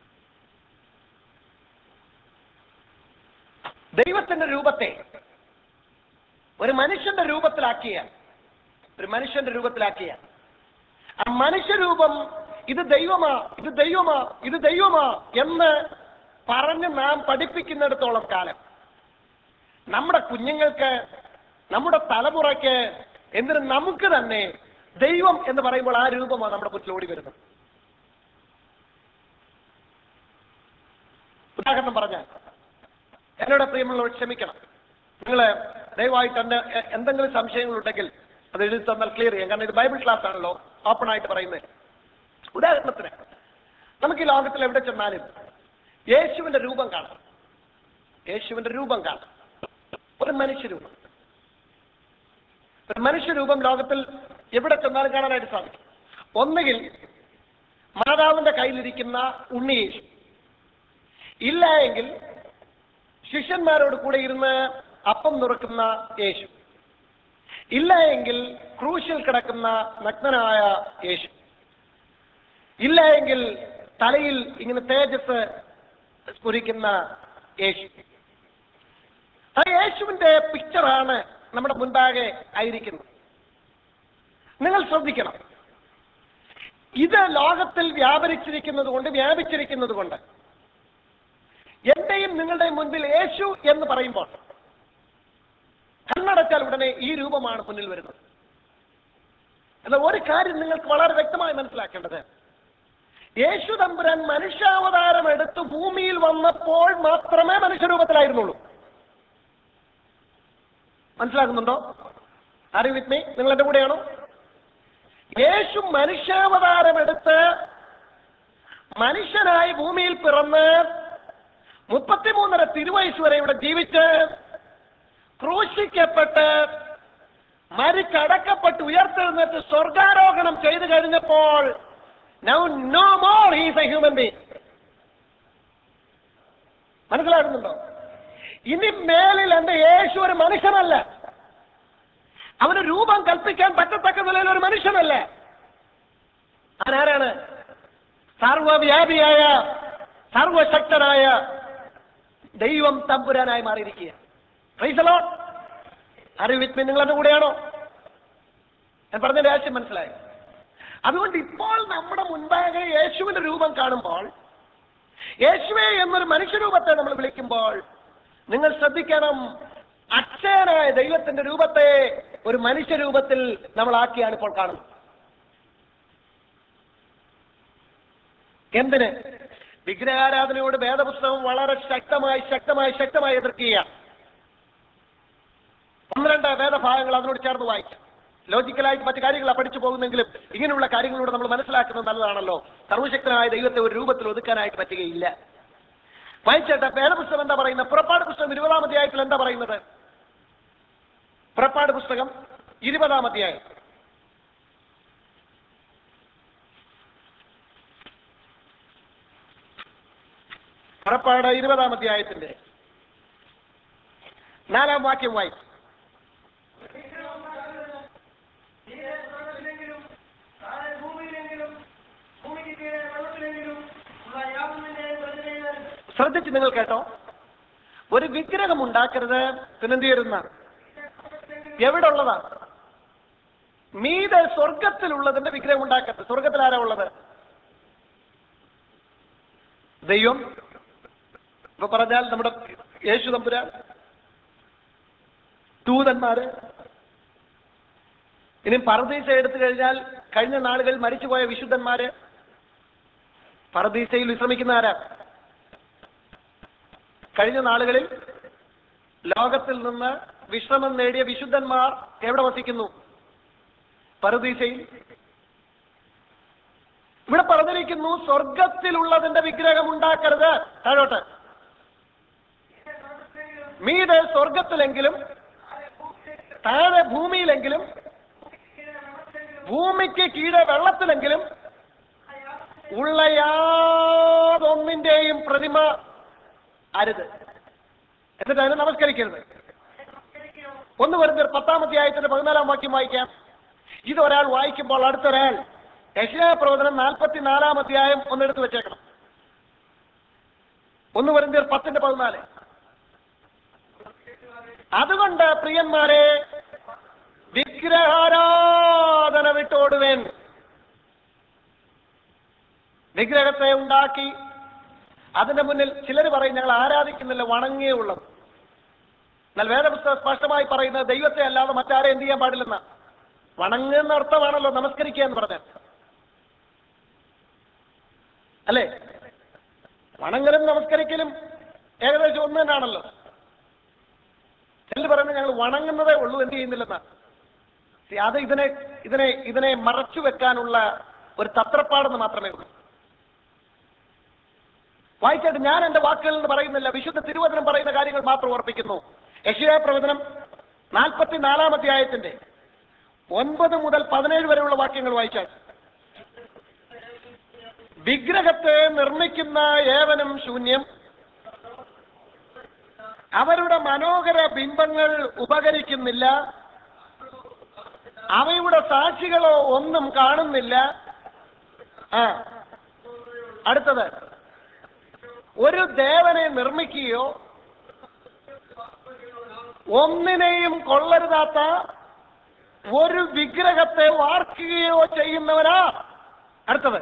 ദൈവത്തിന്റെ രൂപത്തെ ഒരു മനുഷ്യന്റെ രൂപത്തിലാക്കിയ ഒരു മനുഷ്യന്റെ രൂപത്തിലാക്കിയ ആ മനുഷ്യരൂപം ഇത് ദൈവമാ ഇത് ദൈവമാ ഇത് ദൈവമാ എന്ന് പറഞ്ഞ് നാം പഠിപ്പിക്കുന്നിടത്തോളം കാലം നമ്മുടെ കുഞ്ഞുങ്ങൾക്ക് നമ്മുടെ തലമുറയ്ക്ക് എന്തിന് നമുക്ക് തന്നെ ദൈവം എന്ന് പറയുമ്പോൾ ആ രൂപമാണ് നമ്മുടെ മുന്നിൽ ഓടി വരുന്നത് ഉദാഹരണം പറഞ്ഞാൽ എന്നോട് പ്രിയമുള്ളവർ ക്ഷമിക്കണം നിങ്ങൾ ദയവായിട്ട് എൻ്റെ എ- എന്തെങ്കിലും സംശയങ്ങളുണ്ടെങ്കിൽ അത് എഴുതി തന്നാൽ ക്ലിയർ ചെയ്യാം കാരണം ഇത് ബൈബിൾ ക്ലാസ് ആണല്ലോ ഓപ്പൺ ആയിട്ട് പറയുന്നത് ഉദാഹരണത്തിന് നമുക്ക് ഈ ലോകത്തിൽ എവിടെ ചെന്നാലും യേശുവിന്റെ രൂപം കാണാം യേശുവിന്റെ രൂപം കാണാം ഒരു മനുഷ്യരൂപം ഒരു മനുഷ്യരൂപം ലോകത്തിൽ എവിടെ ചെന്നാലും കാണാനായിട്ട് സാധിക്കും ഒന്നുകിൽ മാതാവിന്റെ കയ്യിലിരിക്കുന്ന ഉണ്ണി യേശു ഇല്ല എങ്കിൽ ശിഷ്യന്മാരോട് കൂടെ ഇരുന്ന് അപ്പം നുറുക്കുന്ന യേശു ഇല്ല എങ്കിൽ ക്രൂശിൽ കിടക്കുന്ന നഗ്നനായ യേശു ഇല്ല എങ്കിൽ തലയിൽ ഇങ്ങനെ തേജസ് സ്ഫുരിക്കുന്ന യേശു ആ യേശുവിന്റെ പിക്ചറാണ് നമ്മുടെ മുൻപാകെ ആയിരിക്കുന്നത് നിങ്ങൾ ശ്രദ്ധിക്കണം ഇത് ലോകത്തിൽ വ്യാപരിച്ചിരിക്കുന്നത് കൊണ്ട് വ്യാപിച്ചിരിക്കുന്നത് കൊണ്ട് എന്റെയും നിങ്ങളുടെയും മുൻപിൽ യേശു എന്ന് പറയുമ്പോൾ കണ്ണടച്ചാൽ ഉടനെ ഈ രൂപമാണ് മുന്നിൽ വരുന്നത് എന്നാൽ ഒരു കാര്യം നിങ്ങൾക്ക് വളരെ വ്യക്തമായി മനസ്സിലാക്കേണ്ടത് യേശു തമ്പുരാൻ മനുഷ്യാവതാരം എടുത്ത് ഭൂമിയിൽ വന്നപ്പോൾ മാത്രമേ മനുഷ്യരൂപത്തിലായിരുന്നുള്ളൂ മനസ്സിലാക്കുന്നുണ്ടോ ആരും വിത്ത് മീ നിങ്ങൾ എന്റെ കൂടെയാണോ യേശു മനുഷ്യാവതാരം എടുത്ത് മനുഷ്യനായി ഭൂമിയിൽ പിറന്ന് മുപ്പത്തിമൂന്നര തിരുവയസ് വരെ ഇവിടെ ജീവിച്ച് ക്രൂശിക്കപ്പെട്ട് മരിച്ചടക്കപ്പെട്ട് ഉയർത്തെഴുന്നേറ്റ് സ്വർഗാരോഹണം ചെയ്തു കഴിഞ്ഞപ്പോൾ now no more he's a human being മനസ്സിലാകുന്നുണ്ടോ ഇനി മേലിൽ എന്റെ യേശു ഒരു മനുഷ്യനല്ല അവന് രൂപം കൽപ്പിക്കാൻ പറ്റത്തക്ക നിലയിൽ ഒരു മനുഷ്യനല്ല അവനാരാണ് സർവവ്യാപിയായ സർവശക്തനായ ദൈവം തമ്പുരാനായി മാറിയിരിക്കുക പ്രൈസലോ അറിവിത്ത് നിങ്ങൾ എന്റെ കൂടെയാണോ ഞാൻ പറഞ്ഞ രാഷ്ട്രം മനസ്സിലായി അതുകൊണ്ട് ഇപ്പോൾ നമ്മുടെ മുൻപാകെ യേശുവിന്റെ രൂപം കാണുമ്പോൾ യേശുവെ എന്നൊരു മനുഷ്യരൂപത്തെ നമ്മൾ വിളിക്കുമ്പോൾ നിങ്ങൾ ശ്രദ്ധിക്കണം അക്ഷയനായ ദൈവത്തിന്റെ രൂപത്തെ ഒരു മനുഷ്യ രൂപത്തിൽ നമ്മൾ ആക്കിയാണ് ഇപ്പോൾ കാണുന്നത് എന്തിന് വിഗ്രഹാരാധനയോട് വേദപുസ്തകം വളരെ ശക്തമായി ശക്തമായി ശക്തമായി എതിർക്കുകയാണ് പന്ത്രണ്ട് വേദഭാഗങ്ങൾ അതിനോട് ചേർന്ന് വായിക്കാം ലോജിക്കലായിട്ട് മറ്റു കാര്യങ്ങളാണ് പഠിച്ചു പോകുന്നെങ്കിലും ഇങ്ങനെയുള്ള കാര്യങ്ങളിലൂടെ നമ്മൾ മനസ്സിലാക്കുന്നത് നല്ലതാണല്ലോ സർവശക്തനായ ദൈവത്തെ ഒരു രൂപത്തിൽ ഒതുക്കാനായിട്ട് പറ്റുകയില്ല വായിച്ചേട്ടെ വേദപുസ്തകം എന്താ പറയുന്നത് പുറപ്പാട് പുസ്തകം ഇരുപതാം അധ്യായത്തിൽ എന്താ പറയുന്നത് പുറപ്പാട് പുസ്തകം ഇരുപതാം അധ്യായം പുറപ്പാട് ഇരുപതാം അധ്യായത്തിന്റെ നാലാം വാക്യം വായിക്കും ശ്രദ്ധിച്ച് നിങ്ങൾ കേട്ടോ ഒരു വിഗ്രഹം ഉണ്ടാക്കരുത് പിന്നെന്ത് ചെയ്യുന്ന എവിടെ ഉള്ളതാ മീതെ സ്വർഗത്തിലുള്ളതിന്റെ വിഗ്രഹം ഉണ്ടാക്കരുത് സ്വർഗത്തിൽ ആരാ ഉള്ളത് ദൈവം ഇപ്പൊ പറഞ്ഞാൽ നമ്മുടെ യേശു തമ്പുരാൻ ദൂതന്മാര് ഇനി പർദീസ എടുത്തു കഴിഞ്ഞാൽ കഴിഞ്ഞ നാളുകളിൽ മരിച്ചുപോയ വിശുദ്ധന്മാര് പർദീസയിൽ വിശ്രമിക്കുന്ന ആരാ കഴിഞ്ഞ നാളുകളിൽ ലോകത്തിൽ നിന്ന് വിശ്രമം നേടിയ വിശുദ്ധന്മാർ എവിടെ വസിക്കുന്നു പരദീസയിൽ ഇവിടെ പറഞ്ഞിരിക്കുന്നു സ്വർഗത്തിലുള്ളതിന്റെ വിഗ്രഹം ഉണ്ടാക്കരുത് താഴോട്ട് മീതെ സ്വർഗത്തിലെങ്കിലും താഴെ ഭൂമിയിലെങ്കിലും ഭൂമിക്ക് കീഴെ വെള്ളത്തിലെങ്കിലും ഉള്ള യാതൊന്നിന്റെയും പ്രതിമ അരുത് എന്നിട്ട് അതിനെ നമസ്കരിക്കരുത് ഒന്ന് വരുന്ന പത്താം അധ്യായത്തിന്റെ പതിനാലാം വാക്യം വായിക്കാം ഇത് ഒരാൾ വായിക്കുമ്പോൾ അടുത്തൊരാൾ യശയാ പ്രവചനം നാൽപ്പത്തിനാലാം അധ്യായം ഒന്നെടുത്ത് വെച്ചേക്കണം ഒന്ന് വരുന്ന പത്തിന്റെ പതിനാല് അതുകൊണ്ട് പ്രിയന്മാരെ വിഗ്രഹാരാധന വിട്ടോടുവേൻ വിഗ്രഹത്തെ ഉണ്ടാക്കി അതിന്റെ മുന്നിൽ ചിലർ പറയും ഞങ്ങൾ ആരാധിക്കുന്നില്ല വണങ്ങേ ഉള്ളത് എന്നാൽ വേദപുസ്തകം സ്പഷ്ടമായി പറയുന്നത് ദൈവത്തെ അല്ലാതെ മറ്റാരെ എന്ത് ചെയ്യാൻ പാടില്ലെന്ന വണങ്ങുന്ന അർത്ഥമാണല്ലോ നമസ്കരിക്കുക എന്ന് പറഞ്ഞാൽ അല്ലേ വണങ്ങലും നമസ്കരിക്കലും ഏകദേശം ഒന്ന് തന്നെയാണല്ലോ ചിലർ പറയുന്നത് ഞങ്ങൾ വണങ്ങുന്നതേ ഉള്ളൂ എന്ത് ചെയ്യുന്നില്ലെന്നാ See, അത് ഇതിനെ ഇതിനെ ഇതിനെ മറച്ചു വെക്കാനുള്ള ഒരു തത്രപ്പാടെന്ന് മാത്രമേ ഉള്ളൂ വായിച്ചായിട്ട് ഞാൻ എന്റെ വാക്കുകളിൽ നിന്ന് പറയുന്നില്ല വിശുദ്ധ തിരുവചനം പറയുന്ന കാര്യങ്ങൾ മാത്രം ഓർപ്പിക്കുന്നു യശയാ പ്രവചനം നാൽപ്പത്തിനാലാം അധ്യായത്തിന്റെ ഒൻപത് മുതൽ പതിനേഴ് വരെയുള്ള വാക്യങ്ങൾ വായിച്ചാൽ വിഗ്രഹത്തെ നിർമ്മിക്കുന്ന ഏവനും ശൂന്യം അവരുടെ മനോഹര ബിംബങ്ങൾ ഉപകരിക്കുന്നില്ല അവയുടെ സാക്ഷികളോ ഒന്നും കാണുന്നില്ല ആ അടുത്തത് ഒരു ദേവനെ നിർമ്മിക്കുകയോ ഒന്നിനെയും കൊള്ളരുതാത്ത ഒരു വിഗ്രഹത്തെ വാർക്കുകയോ ചെയ്യുന്നവരാ അടുത്തത്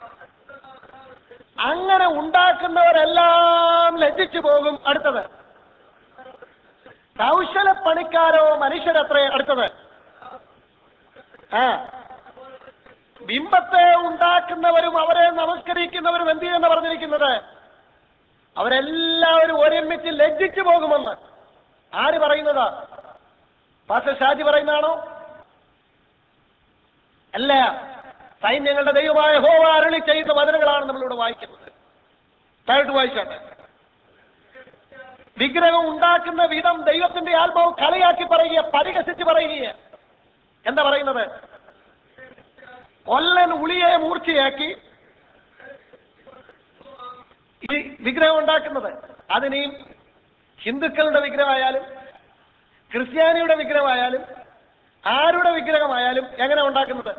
അങ്ങനെ ഉണ്ടാക്കുന്നവരെല്ലാം ലജ്ജിച്ചു പോകും അടുത്തത് കൗശലപ്പണിക്കാരോ മനുഷ്യരത്രേ അടുത്തത് ആ ബിംബത്തെ ഉണ്ടാക്കുന്നവരും അവരെ നമസ്കരിക്കുന്നവരും എന്ത് ചെയ്യുന്ന പറഞ്ഞിരിക്കുന്നത് അവരെല്ലാവരും ഒരുമിച്ച് ലജ്ജിച്ചു പോകുമെന്ന് ആര് പറയുന്നതാ പാസ്റ്റർ ഷാജി പറയുന്നതാണോ അല്ല സൈന്യങ്ങളുടെ ദൈവമായ ഹോവ അരുളി ചെയ്യുന്ന വചനങ്ങളാണ് നമ്മളിവിടെ വായിക്കുന്നത് താഴോട്ട് വായിച്ചാട്ടെ വിഗ്രഹം ഉണ്ടാക്കുന്ന വിധം ദൈവത്തിന്റെ ആത്മാവ് കളിയാക്കി പറയുക പരിഹസിച്ച് പറയുക എന്താ പറയുന്നത് കൊല്ലൻ ഉളിയെ മൂർച്ചയാക്കി ഈ വിഗ്രഹം ഉണ്ടാക്കുന്നത് അതിനെയും ഹിന്ദുക്കളുടെ വിഗ്രഹമായാലും ക്രിസ്ത്യാനിയുടെ വിഗ്രഹമായാലും ആരുടെ വിഗ്രഹമായാലും എങ്ങനെ ഉണ്ടാക്കുന്നത്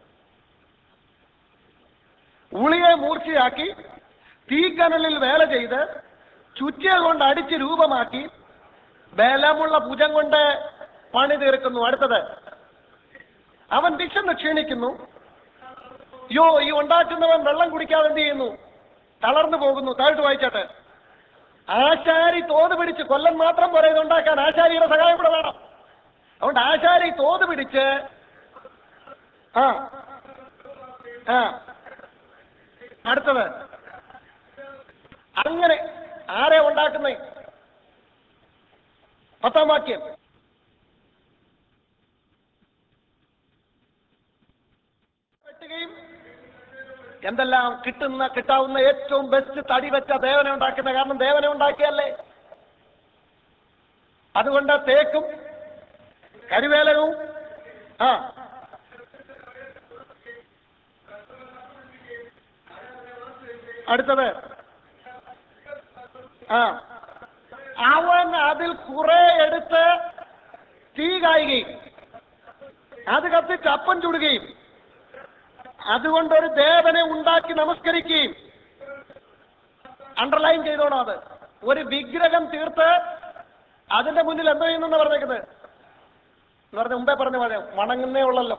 ഉളിയെ മൂർച്ചയാക്കി തീക്കനലിൽ വേല ചെയ്ത് ചുറ്റിയ കൊണ്ട് അടിച്ച് രൂപമാക്കി ബലമുള്ള ഭുജം കൊണ്ട് പണി തീർക്കുന്നു അടുത്തത് അവൻ വിശന്ന് ക്ഷീണിക്കുന്നു യോ ഈ ഉണ്ടാക്കുന്നവൻ വെള്ളം കുടിക്കാതെ എന്ത് ചെയ്യുന്നു തളർന്നു പോകുന്നു താഴ്ത്തു വായിച്ചാട്ടെ ആശാരി തോത് പിടിച്ച് കൊല്ലം മാത്രം പോരെ ഇതുണ്ടാക്കാൻ ആശാരിയുടെ സഹായം കൂടെ വേണം അതുകൊണ്ട് ആശാരി തോത് പിടിച്ച് ആ ആ അടുത്തത് അങ്ങനെ ആരെ ഉണ്ടാക്കുന്നേ പത്താം വാക്യം വെട്ടുകയും എന്തെല്ലാം കിട്ടുന്ന കിട്ടാവുന്ന ഏറ്റവും ബെസ്റ്റ് തടി വെച്ച ദേവനെ ഉണ്ടാക്കുന്ന കാരണം ദേവനെ ഉണ്ടാക്കിയല്ലേ അതുകൊണ്ട് തേക്കും കരുവേലകവും ആ അടുത്തത് ആ അവൻ അതിൽ കുറെ എടുത്ത് തീ കായുകയും അത് കത്തിച്ച് അപ്പം ചുടുകയും അതുകൊണ്ടൊരു ദേവനെ ഉണ്ടാക്കി നമസ്കരിക്കുകയും അണ്ടർലൈൻ ചെയ്തോണം അത് ഒരു വിഗ്രഹം തീർത്ത് അതിന്റെ മുന്നിൽ എന്തോ ചെയ്യുന്നെന്ന് പറഞ്ഞേക്കുന്നത് എന്ന് പറഞ്ഞ മുമ്പേ പറഞ്ഞ പോലെ വണങ്ങുന്നേ ഉള്ളല്ലോ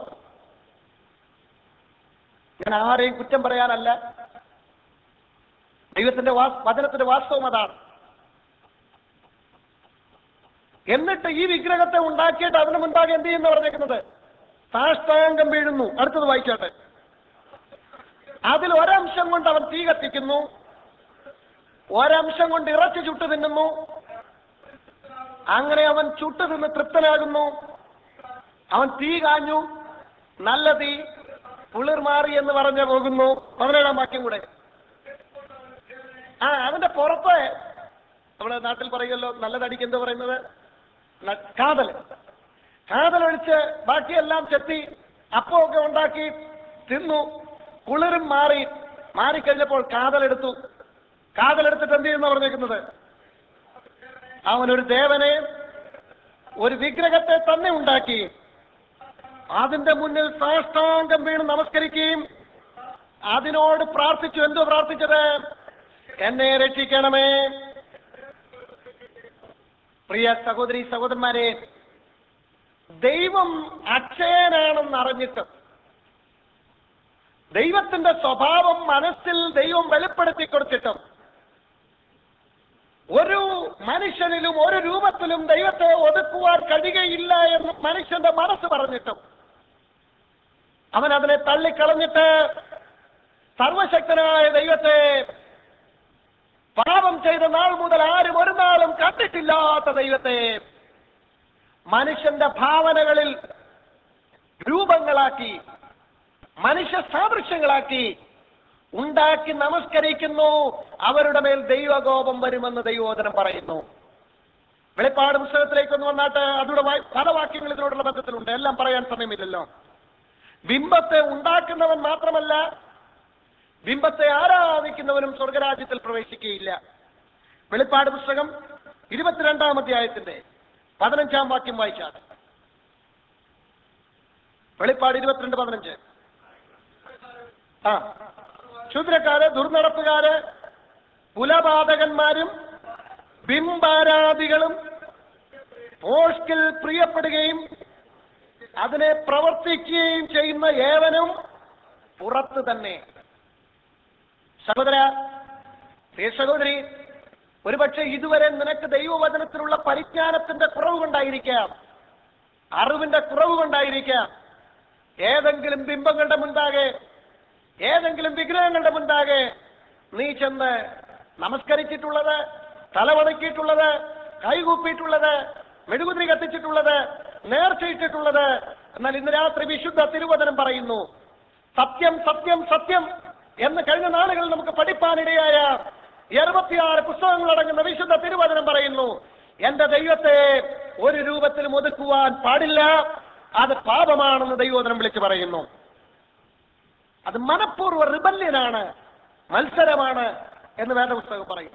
ഞാൻ ആരെയും കുറ്റം പറയാനല്ല ദൈവത്തിന്റെ വാ- വചനത്തിന്റെ വാസ്തവം അതാണ് എന്നിട്ട് ഈ വിഗ്രഹത്തെ ഉണ്ടാക്കിയിട്ട് അതിന് മുൻപാകെ എന്ത് ചെയ്യുന്ന പറഞ്ഞേക്കുന്നത് സാഷ്ടാംഗം വീഴുന്നു അടുത്തത് വായിക്കട്ടെ അതിൽ ഒരംശം കൊണ്ട് അവൻ തീ കത്തിക്കുന്നു ഒരംശം കൊണ്ട് ഇറച്ചി ചുട്ടു തിന്നുന്നു അങ്ങനെ അവൻ ചുട്ടു തിന്ന് തൃപ്തനാകുന്നു അവൻ തീ കാഞ്ഞു നല്ല തീ പുളിർ മാറി എന്ന് പറഞ്ഞു പോകുന്നു പതിനേഴാം വാക്യം കൂടെ ആ അവന്റെ പുറത്ത് നമ്മുടെ നാട്ടിൽ പറയുമല്ലോ നല്ല തടിക്ക് എന്താ പറയുന്നത് ന- കാതൽ കാതലൊഴിച്ച് ബാക്കിയെല്ലാം ചെത്തി അപ്പമൊക്കെ ഉണ്ടാക്കി തിന്നു കുളിരും മാറി മാറിക്കഴിഞ്ഞപ്പോൾ കാതലെടുത്തു കാതലെടുത്തിട്ട് എന്ത് ചെയ്യുന്ന പറഞ്ഞേക്കുന്നത് അവനൊരു ദേവനെ ഒരു വിഗ്രഹത്തെ തന്നെ ഉണ്ടാക്കി അതിന്റെ മുന്നിൽ സാഷ്ടാംഗം വീണ് നമസ്കരിക്കുകയും അതിനോട് പ്രാർത്ഥിച്ചു എന്തോ പ്രാർത്ഥിച്ചത് എന്നെ രക്ഷിക്കണമേ പ്രിയ സഹോദരി സഹോദരന്മാരെ ദൈവം അക്ഷയനാണെന്ന് അറിഞ്ഞിട്ടും ദൈവത്തിന്റെ സ്വഭാവം മനസ്സിൽ ദൈവം വെളിപ്പെടുത്തി കൊടുത്തിട്ടും ഒരു മനുഷ്യനിലും ഒരു രൂപത്തിലും ദൈവത്തെ ഒതുക്കുവാൻ കഴിയുകയില്ല എന്ന് മനുഷ്യന്റെ മനസ്സ് പറഞ്ഞിട്ടും അവൻ അതിനെ തള്ളിക്കളഞ്ഞിട്ട് സർവശക്തനായ ദൈവത്തെ പാപം ചെയ്ത നാൾ മുതൽ ആരും ഒരു നാളും കണ്ടിട്ടില്ലാത്ത ദൈവത്തെ മനുഷ്യന്റെ ഭാവനകളിൽ രൂപങ്ങളാക്കി മനുഷ്യ സാദൃശ്യങ്ങളാക്കി ഉണ്ടാക്കി നമസ്കരിക്കുന്നു അവരുടെ മേൽ ദൈവകോപം വരുമെന്ന് ദൈവോദനം പറയുന്നു വെളിപ്പാട് പുസ്തകത്തിലേക്ക് ഒന്ന് വന്നാട്ട് അതിലൂടെ വായി- പല വാക്യങ്ങൾ ഇതിനോടുള്ള ബന്ധത്തിലുണ്ട് എല്ലാം പറയാൻ സമയമില്ലല്ലോ ബിംബത്തെ ഉണ്ടാക്കുന്നവൻ മാത്രമല്ല ബിംബത്തെ ആരാധിക്കുന്നവനും സ്വർഗരാജ്യത്തിൽ പ്രവേശിക്കുകയില്ല വെളിപ്പാട് പുസ്തകം ഇരുപത്തിരണ്ടാം അധ്യായത്തിന്റെ പതിനഞ്ചാം വാക്യം വായിച്ചാൽ വെളിപ്പാട് ഇരുപത്തിരണ്ട് പതിനഞ്ച് ആ ക്ഷുദ്രക്കാര് ദുർനടപ്പുകാര് കുലപാതകന്മാരും ബിംബാരാധികളും പോഷ്കിൽ പ്രിയപ്പെടുകയും അതിനെ പ്രവർത്തിക്കുകയും ചെയ്യുന്ന ഏവനും പുറത്ത് തന്നെ സഹോദര പ്രിയ സഹോദരി ഒരുപക്ഷെ ഇതുവരെ നിനക്ക് ദൈവവചനത്തിലുള്ള പരിജ്ഞാനത്തിന്റെ കുറവ് കൊണ്ടായിരിക്കാം അറിവിന്റെ കുറവ് കൊണ്ടായിരിക്കാം ഏതെങ്കിലും ബിംബങ്ങളുടെ മുൻപാകെ ഏതെങ്കിലും വിഗ്രഹങ്ങളുടെ മുൻപാകെ നീ ചെന്ന് നമസ്കരിച്ചിട്ടുള്ളത് തലവണക്കിയിട്ടുള്ളത് കൈകൂപ്പിയിട്ടുള്ളത് മെഴുകുതിരി കത്തിച്ചിട്ടുള്ളത് നേർച്ചയിട്ടിട്ടുള്ളത് എന്നാൽ ഇന്ന് രാത്രി വിശുദ്ധ തിരുവചനം പറയുന്നു സത്യം സത്യം സത്യം എന്ന് കഴിഞ്ഞ നാളുകളിൽ നമുക്ക് പഠിപ്പാനിടയായ അറുപത്തിയാറ് പുസ്തകങ്ങൾ അടങ്ങുന്ന വിശുദ്ധ തിരുവചനം പറയുന്നു എന്റെ ദൈവത്തെ ഒരു രൂപത്തിലും ഒതുക്കുവാൻ പാടില്ല അത് പാപമാണെന്ന് ദൈവോദനം വിളിച്ചു പറയുന്നു അത് മനഃപൂർവ്വ റിബല്യനാണ് മത്സരമാണ് എന്ന് വേണ്ട പുസ്തകം പറയും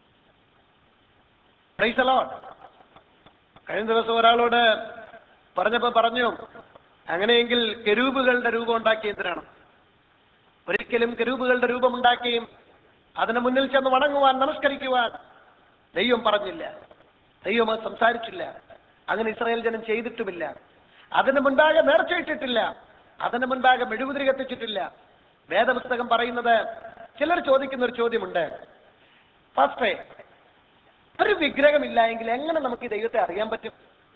Praise the Lord. കഴിഞ്ഞ ദിവസം ഒരാളോട് പറഞ്ഞപ്പോ പറഞ്ഞു അങ്ങനെയെങ്കിൽ കെരൂബുകളുടെ രൂപം ഉണ്ടാക്കിയ എന്തിനാണ് ഒരിക്കലും കെരൂബുകളുടെ രൂപം ഉണ്ടാക്കുകയും അതിന് മുന്നിൽ ചെന്ന് വണങ്ങുവാൻ നമസ്കരിക്കുവാൻ ദൈവം പറഞ്ഞില്ല ദൈവം അത് സംസാരിച്ചില്ല അങ്ങനെ ഇസ്രായേൽ ജനം ചെയ്തിട്ടുമില്ല അതിന് മുൻപാകെ നേർച്ചയിട്ടിട്ടില്ല അതിന് മുൻപാകെ മെഴുകുതിരി കത്തിച്ചിട്ടില്ല വേദപുസ്തകം പറയുന്നത് ചിലർ ചോദിക്കുന്ന ഒരു ചോദ്യമുണ്ട് ഫസ്റ്റ് ഒരു വിഗ്രഹമില്ല എങ്കിൽ എങ്ങനെ നമുക്ക് ഈ ദൈവത്തെ അറിയാൻ പറ്റും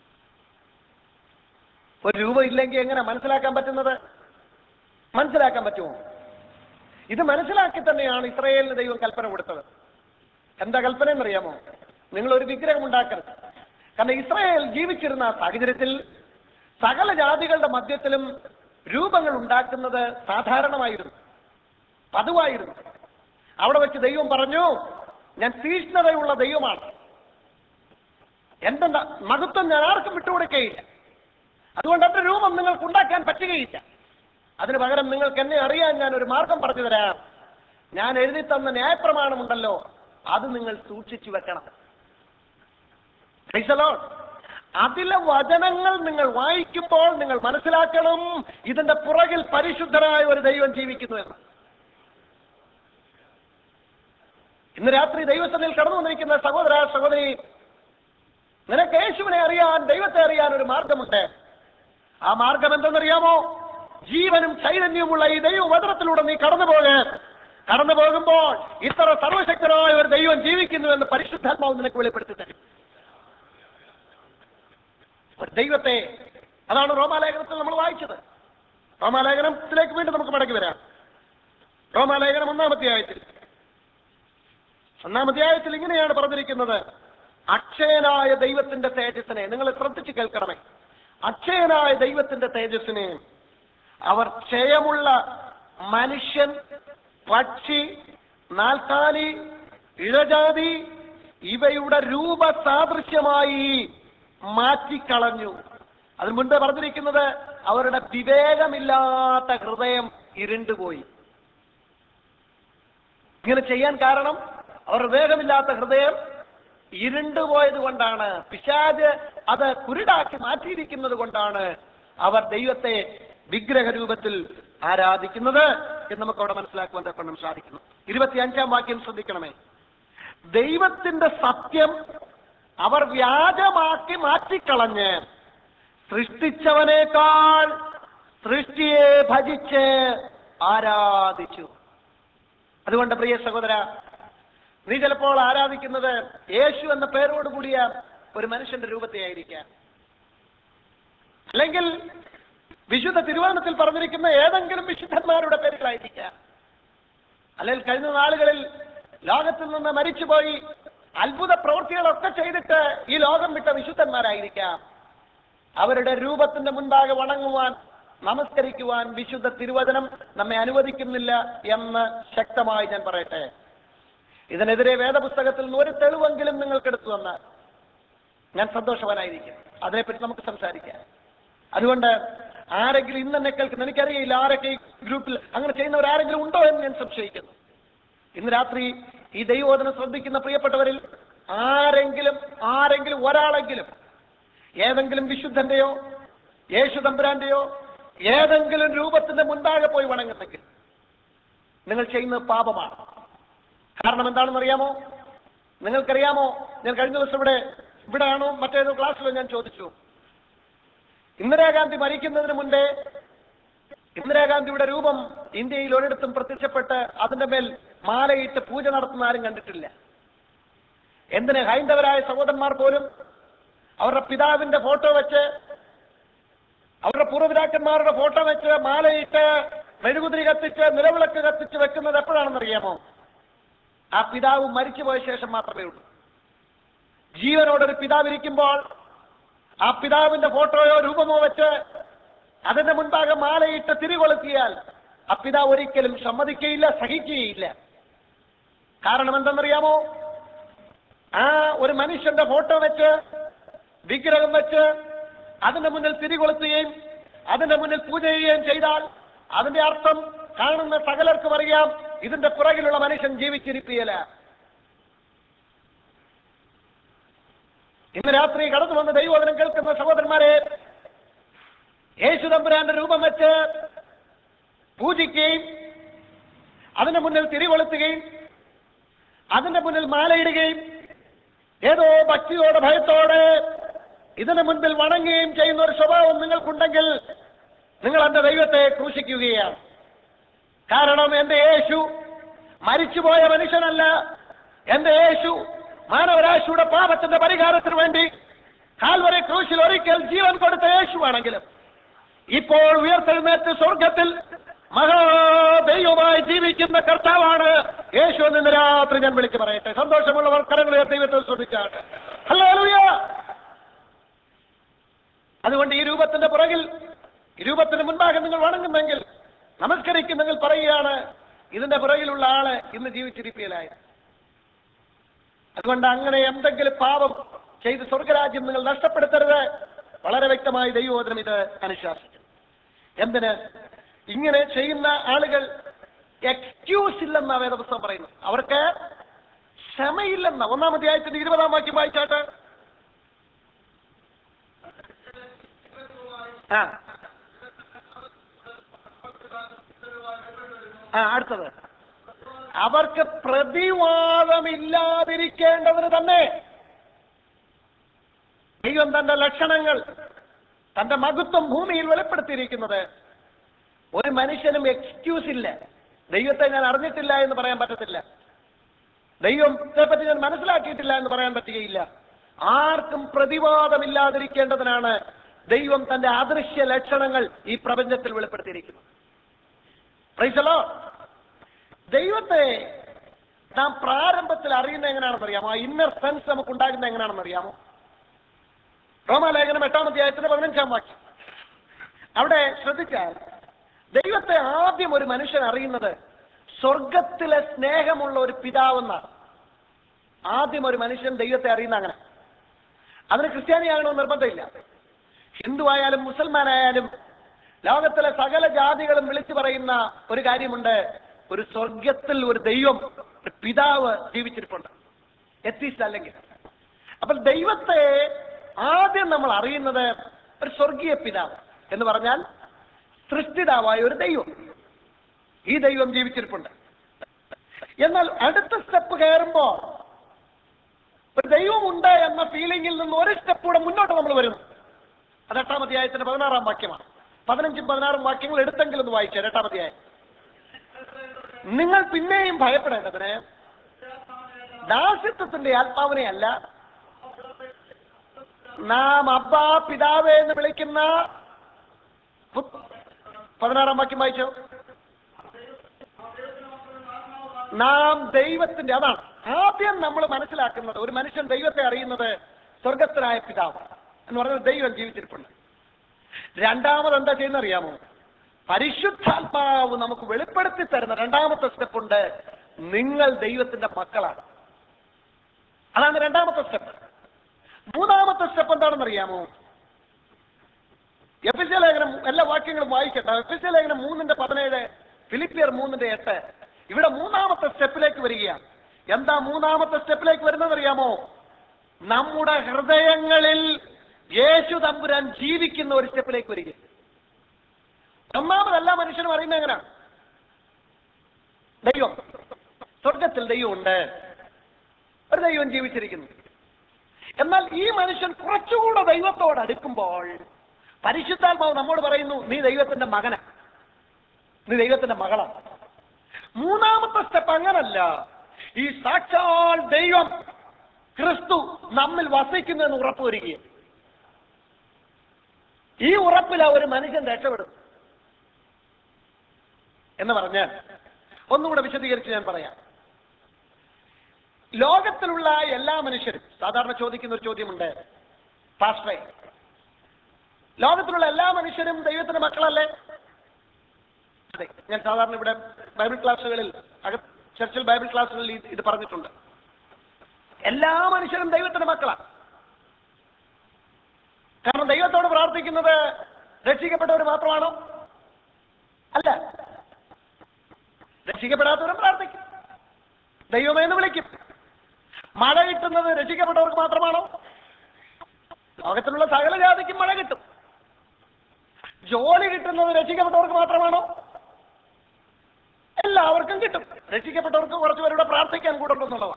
ഒരു രൂപ ഇല്ലെങ്കിൽ എങ്ങനെ മനസ്സിലാക്കാൻ പറ്റുന്നത് മനസ്സിലാക്കാൻ പറ്റുമോ ഇത് മനസ്സിലാക്കി തന്നെയാണ് ഇസ്രയേലിന് ദൈവം കൽപ്പന കൊടുത്തത് എന്താ കൽപ്പന എന്നറിയാമോ നിങ്ങൾ ഒരു വിഗ്രഹം ഉണ്ടാക്കരുത് കാരണം ഇസ്രായേൽ ജീവിച്ചിരുന്ന ആ സാഹചര്യത്തിൽ സകല ജാതികളുടെ മധ്യത്തിലും രൂപങ്ങൾ ഉണ്ടാക്കുന്നത് സാധാരണമായിരുന്നു പതിവായിരുന്നു അവിടെ വെച്ച് ദൈവം പറഞ്ഞു ഞാൻ തീഷ്ണതയുള്ള ദൈവമാണ് എന്റെ ന- മഹത്വം ഞാൻ ആർക്കും വിട്ടുകൊടുക്കുകയില്ല അതുകൊണ്ട് എന്റെ രൂപം നിങ്ങൾക്ക് ഉണ്ടാക്കാൻ പറ്റുകയില്ല അതിന് പകരം നിങ്ങൾക്ക് എന്നെ അറിയാൻ ഞാൻ ഒരു മാർഗം പറഞ്ഞു തരാം ഞാൻ എഴുതി തന്ന ന്യായപ്രമാണമുണ്ടല്ലോ അത് നിങ്ങൾ സൂക്ഷിച്ചു വെക്കണം Praise the Lord. അതിലെ വചനങ്ങൾ നിങ്ങൾ വായിക്കുമ്പോൾ നിങ്ങൾ മനസ്സിലാക്കണം ഇതിന്റെ പുറകിൽ പരിശുദ്ധനായ ഒരു ദൈവം ജീവിക്കുന്നു എന്ന് ഇന്ന് രാത്രി ദൈവസന്നിൽ കടന്നു വന്നിരിക്കുന്ന സഹോദര സഹോദരി നിനക്ക് യേശുവിനെ അറിയാൻ ദൈവത്തെ അറിയാൻ ഒരു മാർഗമുണ്ട് ആ മാർഗം എന്തെന്നറിയാമോ ജീവനും ചൈതന്യവുമുള്ള ഈ ദൈവവചനത്തിലൂടെ നീ കടന്നു പോകേ കടന്നു പോകുമ്പോൾ ഇത്ര സർവശക്തനായ ഒരു ദൈവം ജീവിക്കുന്നു എന്ന് പരിശുദ്ധാത്മാവ് നിനക്ക് വെളിപ്പെടുത്തി തരും ഒരു ദൈവത്തെ അതാണ് റോമാലേഖനത്തിൽ നമ്മൾ വായിച്ചത് റോമാലേഖനത്തിലേക്ക് വീണ്ടും നമുക്ക് മടങ്ങി വരാം റോമാലേഖനം ഒന്നാമത്തെ ആയത്തിൽ ഒന്നാം അധ്യായത്തിൽ ഇങ്ങനെയാണ് പറഞ്ഞിരിക്കുന്നത് അക്ഷയനായ ദൈവത്തിന്റെ തേജസ്സിനെ നിങ്ങൾ ശ്രദ്ധിച്ച് കേൾക്കണമേ അക്ഷയനായ ദൈവത്തിന്റെ തേജസ്സിനെ അവർ ക്ഷയമുള്ള മനുഷ്യൻ പക്ഷി നാൽക്കാലി ഇഴജാതി ഇവയുടെ രൂപസാദൃശ്യമായി മാറ്റിക്കളഞ്ഞു അതിന് മുൻപ് പറഞ്ഞിരിക്കുന്നത് അവരുടെ വിവേകമില്ലാത്ത ഹൃദയം ഇരുണ്ടുപോയി ഇങ്ങനെ ചെയ്യാൻ കാരണം അവർ വേഗമില്ലാത്ത ഹൃദയം ഇരുണ്ടുപോയത് കൊണ്ടാണ് പിശാജ് അത് കുരുടാക്കി മാറ്റിയിരിക്കുന്നത് കൊണ്ടാണ് അവർ ദൈവത്തെ വിഗ്രഹ രൂപത്തിൽ ആരാധിക്കുന്നത് എന്ന് നമുക്ക് അവിടെ മനസ്സിലാക്കുവാൻ തക്കണം സാധിക്കുന്നു ഇരുപത്തിയഞ്ചാം വാക്യം ശ്രദ്ധിക്കണമേ ദൈവത്തിന്റെ സത്യം അവർ വ്യാജമാക്കി മാറ്റിക്കളഞ്ഞ് സൃഷ്ടിച്ചവനേക്കാൾ സൃഷ്ടിയെ ഭജിച്ച് ആരാധിച്ചു അതുകൊണ്ട് പ്രിയ സഹോദര നീ ചിലപ്പോൾ ആരാധിക്കുന്നത് യേശു എന്ന പേരോട് കൂടിയ ഒരു മനുഷ്യന്റെ രൂപത്തെ ആയിരിക്കാം അല്ലെങ്കിൽ വിശുദ്ധ തിരുവനന്തത്തിൽ പറഞ്ഞിരിക്കുന്ന ഏതെങ്കിലും വിശുദ്ധന്മാരുടെ പേരുകളായിരിക്കാം അല്ലെങ്കിൽ കഴിഞ്ഞ നാളുകളിൽ ലോകത്തിൽ നിന്ന് മരിച്ചുപോയി അത്ഭുത പ്രവൃത്തികളൊക്കെ ചെയ്തിട്ട് ഈ ലോകം വിട്ട വിശുദ്ധന്മാരായിരിക്കാം അവരുടെ രൂപത്തിന്റെ മുൻപാകെ വണങ്ങുവാൻ നമസ്കരിക്കുവാൻ വിശുദ്ധ തിരുവചനം നമ്മെ അനുവദിക്കുന്നില്ല എന്ന് ശക്തമായി ഞാൻ പറയട്ടെ ഇതിനെതിരെ വേദപുസ്തകത്തിൽ നിന്ന് ഒരു തെളിവെങ്കിലും നിങ്ങൾക്ക് എടുത്തു തന്നാൽ ഞാൻ സന്തോഷവാനായിരിക്കും അതിനെപ്പറ്റി നമുക്ക് സംസാരിക്കാം അതുകൊണ്ട് ആരെങ്കിലും ഇന്ന് എന്നെ കേൾക്കുന്നു എനിക്കറിയില്ല ആരൊക്കെ ഈ ഗ്രൂപ്പിൽ അങ്ങനെ ചെയ്യുന്നവർ ആരെങ്കിലും ഉണ്ടോ എന്ന് ഞാൻ സംശയിക്കുന്നു ഇന്ന് രാത്രി ഈ ദൈവോധനം ശ്രദ്ധിക്കുന്ന പ്രിയപ്പെട്ടവരിൽ ആരെങ്കിലും ആരെങ്കിലും ഒരാളെങ്കിലും ഏതെങ്കിലും വിശുദ്ധന്റെയോ യേശു തമ്പുരാന്റെയോ ഏതെങ്കിലും രൂപത്തിന്റെ മുൻപാകെ പോയി വണങ്ങുന്നെങ്കിൽ നിങ്ങൾ ചെയ്യുന്നത് പാപമാണ് കാരണം എന്താണെന്ന് അറിയാമോ നിങ്ങൾക്കറിയാമോ ഞാൻ കഴിഞ്ഞ ദിവസം ഇവിടെ ഇവിടെ ആണോ മറ്റേതോ ക്ലാസ്സിലോ ഞാൻ ചോദിച്ചു ഇന്ദിരാഗാന്ധി മരിക്കുന്നതിന് മുൻപേ ഇന്ദിരാഗാന്ധിയുടെ രൂപം ഇന്ത്യയിൽ ഒരിടത്തും പ്രത്യക്ഷപ്പെട്ട് അതിന്റെ മേൽ മാലയിട്ട് പൂജ നടത്തുന്ന ആരും കണ്ടിട്ടില്ല എന്തിന് ഹൈന്ദവരായ സഹോദരന്മാർ പോലും അവരുടെ പിതാവിന്റെ ഫോട്ടോ വെച്ച് അവരുടെ പൂർവ്വപിതാക്കന്മാരുടെ ഫോട്ടോ വെച്ച് മാലയിട്ട് മെഴുകുതിരി കത്തിച്ച് നിലവിളക്ക് കത്തിച്ച് വെക്കുന്നത് എപ്പോഴാണെന്ന് അറിയാമോ ആ പിതാവ് മരിച്ചുപോയ ശേഷം മാത്രമേ ഉള്ളൂ ജീവനോടൊരു പിതാവ് ഇരിക്കുമ്പോൾ ആ പിതാവിന്റെ ഫോട്ടോയോ രൂപമോ വെച്ച് അതിന്റെ മുൻപാകെ മാലയിട്ട് തിരികൊളുത്തിയാൽ ആ പിതാവ് ഒരിക്കലും സമ്മതിക്കുകയില്ല സഹിക്കുകയില്ല കാരണം എന്തെന്നറിയാമോ ആ ഒരു മനുഷ്യന്റെ ഫോട്ടോ വെച്ച് വിഗ്രഹം വെച്ച് അതിന്റെ മുന്നിൽ തിരികൊളുത്തുകയും അതിന്റെ മുന്നിൽ പൂജ ചെയ്യുകയും ചെയ്താൽ അതിന്റെ അർത്ഥം കാണുന്ന സകലർക്കും അറിയാം ഇതിന്റെ പുറകിലുള്ള മനുഷ്യൻ ജീവിച്ചിരിക്കുകയില്ല ഇന്ന് രാത്രി കടന്നു വന്ന ദൈവോദനം കേൾക്കുന്ന സഹോദരന്മാരെ യേശു തമ്പുരാന്റെ രൂപം വെച്ച് പൂജിക്കുകയും അതിന്റെ മുന്നിൽ തിരികൊളുത്തുകയും അതിന്റെ മുന്നിൽ മാലയിടുകയും ഏതോ ഭക്തിയോടെ ഭയത്തോടെ ഇതിന് മുൻപിൽ വണങ്ങുകയും ചെയ്യുന്ന ഒരു സ്വഭാവം നിങ്ങൾക്കുണ്ടെങ്കിൽ നിങ്ങൾ എന്റെ ദൈവത്തെ ക്രൂശിക്കുകയാണ് കാരണം എന്റെ യേശു മരിച്ചുപോയ മനുഷ്യനല്ല എന്റെ യേശു മാനവരാശിയുടെ പാപത്തിന്റെ പരിഹാരത്തിന് വേണ്ടി കാൽവരെ ക്രൂശിൽ ഒരിക്കൽ ജീവൻ കൊടുത്ത യേശുവാണെങ്കിലും ഇപ്പോൾ ഉയർത്തെഴുന്നേറ്റ് സ്വർഗത്തിൽ മഹാദൈവമായി ജീവിക്കുന്ന കർത്താവാണ് യേശു എന്ന് ഇന്ന് രാത്രി ഞാൻ വിളിച്ചു പറയട്ടെ സന്തോഷമുള്ളവർ കരങ്ങൾ ഉയർത്തി ദൈവത്തെ ശ്രദ്ധിച്ചാട്ടെ ഹല്ലേലൂയ അതുകൊണ്ട് ഈ രൂപത്തിന്റെ പുറകിൽ ഈ രൂപത്തിന് മുൻപാകെ നിങ്ങൾ വണങ്ങുന്നെങ്കിൽ നമസ്കരിക്കുന്നെങ്കിൽ പറയുകയാണ് ഇതിന്റെ പുറകിലുള്ള ആള് ഇന്ന് ജീവിച്ചിരിപ്പിയലായ അതുകൊണ്ട് അങ്ങനെ എന്തെങ്കിലും പാപം ചെയ്ത് സ്വർഗരാജ്യം നിങ്ങൾ നഷ്ടപ്പെടുത്തരുത് വളരെ വ്യക്തമായി ദൈവോദനം ഇത് അനുശാസിക്കും എന്തിന് ഇങ്ങനെ ചെയ്യുന്ന ആളുകൾ എക്സ്ക്യൂസ് ഇല്ലെന്ന വേദപുസ്തകം പറയുന്നു അവർക്ക് ക്ഷമയില്ലെന്ന ഒന്നാം അധ്യായത്തിന്റെ ഇരുപതാം വാക്യം വായിച്ചാട്ട് ആ ആ അടുത്തത് അവർക്ക് പ്രതിവാദമില്ലാതിരിക്കേണ്ടതിന് തന്നെ ദൈവം തന്റെ ലക്ഷണങ്ങൾ തന്റെ മഹത്വം ഭൂമിയിൽ വെളിപ്പെടുത്തിയിരിക്കുന്നത് ഒരു മനുഷ്യനും എക്സ്ക്യൂസ് ഇല്ല ദൈവത്തെ ഞാൻ അറിഞ്ഞിട്ടില്ല എന്ന് പറയാൻ പറ്റത്തില്ല ദൈവത്തെ പറ്റി ഞാൻ മനസ്സിലാക്കിയിട്ടില്ല എന്ന് പറയാൻ പറ്റുകയില്ല ആർക്കും പ്രതിവാദമില്ലാതിരിക്കേണ്ടതിനാണ് ദൈവം തന്റെ അദൃശ്യ ലക്ഷണങ്ങൾ ഈ പ്രപഞ്ചത്തിൽ വെളിപ്പെടുത്തിയിരിക്കുന്നത് പ്രൈസലോ ദൈവത്തെ നാം പ്രാരംഭത്തിൽ അറിയുന്ന എങ്ങനെയാണെന്ന് അറിയാമോ ആ ഇന്നർ സെൻസ് നമുക്ക് ഉണ്ടാകുന്ന എങ്ങനെയാണെന്ന് അറിയാമോ റോമാലേഖനം എട്ടാം അധ്യായത്തിന്റെ പതിനഞ്ചാം വാക്യം അവിടെ ശ്രദ്ധിച്ചാൽ ദൈവത്തെ ആദ്യം ഒരു മനുഷ്യൻ അറിയുന്നത് സ്വർഗത്തിലെ സ്നേഹമുള്ള ഒരു പിതാവെന്നാണ് ആദ്യം ഒരു മനുഷ്യൻ ദൈവത്തെ അറിയുന്ന അങ്ങനെ അതിന് ക്രിസ്ത്യാനിയാകണമെന്ന് നിർബന്ധമില്ല ഹിന്ദു ആയാലും മുസൽമാനായാലും ലോകത്തിലെ സകല ജാതികളും വിളിച്ചു പറയുന്ന ഒരു കാര്യമുണ്ട് ഒരു സ്വർഗത്തിൽ ഒരു ദൈവം ഒരു പിതാവ് ജീവിച്ചിരിപ്പുണ്ട് എത്തിസ്റ്റ് അല്ലെങ്കിൽ അപ്പോൾ ദൈവത്തെ ആദ്യം നമ്മൾ അറിയുന്നത് ഒരു സ്വർഗീയ പിതാവ് എന്ന് പറഞ്ഞാൽ സൃഷ്ടിതാവായ ഒരു ദൈവം ഈ ദൈവം ജീവിച്ചിരിപ്പുണ്ട് എന്നാൽ അടുത്ത സ്റ്റെപ്പ് കയറുമ്പോ ഒരു ദൈവമുണ്ട് എന്ന ഫീലിംഗിൽ നിന്ന് ഒരു സ്റ്റെപ്പ് കൂടെ മുന്നോട്ട് നമ്മൾ വരുന്നു അത് എട്ടാം അധ്യായത്തിന്റെ പതിനാറാം വാക്യമാണ് പതിനഞ്ചും പതിനാറും വാക്യങ്ങൾ എടുത്തെങ്കിലും ഒന്ന് വായിച്ചാൽ എട്ടാം അധ്യായം നിങ്ങൾ പിന്നെയും ഭയപ്പെടേണ്ടതിന് ദാസ്യത്വത്തിന്റെ ആത്മാവിനെ അല്ല നാം അബ്ബാ പിതാവേ എന്ന് വിളിക്കുന്ന പു- പതിനാറാം വാക്യം വായിച്ചോ നാം ദൈവത്തിന്റെ അതാണ് ആദ്യം നമ്മൾ മനസ്സിലാക്കുന്നത് ഒരു മനുഷ്യൻ ദൈവത്തെ അറിയുന്നത് സ്വർഗത്തിനായ പിതാവ് എന്ന് പറഞ്ഞാൽ ദൈവം ജീവിച്ചിരിപ്പുണ്ട് രണ്ടാമത് എന്താ ചെയ്യുന്ന അറിയാമോ പരിശുദ്ധാത്മാവ് നമുക്ക് വെളിപ്പെടുത്തി തരുന്ന രണ്ടാമത്തെ സ്റ്റെപ്പ് ഉണ്ട് നിങ്ങൾ ദൈവത്തിന്റെ മക്കളാണ് അതാണ് രണ്ടാമത്തെ സ്റ്റെപ്പ് മൂന്നാമത്തെ സ്റ്റെപ്പ് എന്താണെന്ന് അറിയാമോ എഫ് എസ് ലേഖനം എല്ലാ വാക്യങ്ങളും വായിക്കട്ടെ എഫ് എസ് ലേഖനം മൂന്നിന്റെ പതിനേഴ് ഫിലിപ്പിയർ മൂന്നിന്റെ എട്ട് ഇവിടെ മൂന്നാമത്തെ സ്റ്റെപ്പിലേക്ക് വരികയാണ് എന്താ മൂന്നാമത്തെ സ്റ്റെപ്പിലേക്ക് വരുന്നത് അറിയാമോ നമ്മുടെ ഹൃദയങ്ങളിൽ യേശു തമ്പുരാൻ ജീവിക്കുന്ന ഒരു സ്റ്റെപ്പിലേക്ക് വരിക ഒന്നാമത് എല്ലാ മനുഷ്യനും അറിയുന്നത് എങ്ങനെയാണ് ദൈവം സ്വർഗത്തിൽ ദൈവമുണ്ട് ഒരു ദൈവം ജീവിച്ചിരിക്കുന്നു എന്നാൽ ഈ മനുഷ്യൻ കുറച്ചുകൂടെ ദൈവത്തോട് അടുക്കുമ്പോൾ പരിശുദ്ധാത്മാവ് നമ്മോട് പറയുന്നു നീ ദൈവത്തിന്റെ മകന നീ ദൈവത്തിന്റെ മകളാണ് മൂന്നാമത്തെ സ്റ്റെപ്പ് അങ്ങനല്ല ഈ സാക്ഷാൽ ദൈവം ക്രിസ്തു നമ്മിൽ വസിക്കുന്നു എന്ന് ഉറപ്പ് വരികയും ഈ ഉറപ്പിലാ ഒരു മനുഷ്യൻ രക്ഷപ്പെടും എന്ന് പറഞ്ഞാൽ ഒന്നുകൂടെ വിശദീകരിച്ച് ഞാൻ പറയാം ലോകത്തിലുള്ള എല്ലാ മനുഷ്യരും സാധാരണ ചോദിക്കുന്ന ഒരു ചോദ്യമുണ്ട് പാസ്റ്ററെ ലോകത്തിലുള്ള എല്ലാ മനുഷ്യരും ദൈവത്തിന്റെ മക്കളല്ലേ അതെ ഞാൻ സാധാരണ ഇവിടെ ബൈബിൾ ക്ലാസ്സുകളിൽ അക ചർച്ചിൽ ബൈബിൾ ക്ലാസ്സുകളിൽ ഇത് ഇത് പറഞ്ഞിട്ടുണ്ട് എല്ലാ മനുഷ്യരും ദൈവത്തിന്റെ മക്കളാണ് കാരണം ദൈവത്തോട് പ്രാർത്ഥിക്കുന്നത് രക്ഷിക്കപ്പെട്ടവർ മാത്രമാണോ അല്ല രക്ഷിക്കപ്പെടാത്തവരും പ്രാർത്ഥിക്കും ദൈവമേ എന്ന് വിളിക്കും മഴ കിട്ടുന്നത് രക്ഷിക്കപ്പെട്ടവർക്ക് മാത്രമാണോ ലോകത്തിലുള്ള സകല ജാതിക്കും മഴ കിട്ടും ജോലി കിട്ടുന്നത് രക്ഷിക്കപ്പെട്ടവർക്ക് മാത്രമാണോ എല്ലാവർക്കും കിട്ടും രക്ഷിക്കപ്പെട്ടവർക്ക് കുറച്ചുപേരുടെ പ്രാർത്ഥിക്കാൻ കൂടെ ഉണ്ടെന്നുള്ളതാണ്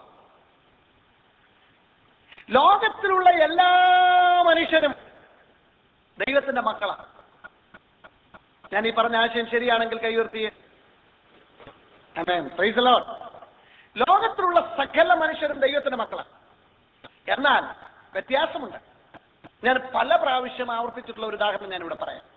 ലോകത്തിലുള്ള എല്ലാ മനുഷ്യരും ദൈവത്തിന്റെ മക്കളാണ് ഞാൻ ഈ പറഞ്ഞ ആശയം ശരിയാണെങ്കിൽ കൈയുയർത്തിയേ Amen. Praise the Lord. ലോകത്തിലുള്ള സകല മനുഷ്യരും ദൈവത്തിന്റെ മക്കളാണ് എന്നാൽ വ്യത്യാസമുണ്ട് ഞാൻ പല പ്രാവശ്യം ആവർത്തിച്ചിട്ടുള്ള ഒരു ഉദാഹരണം ഞാൻ ഇവിടെ പറയാം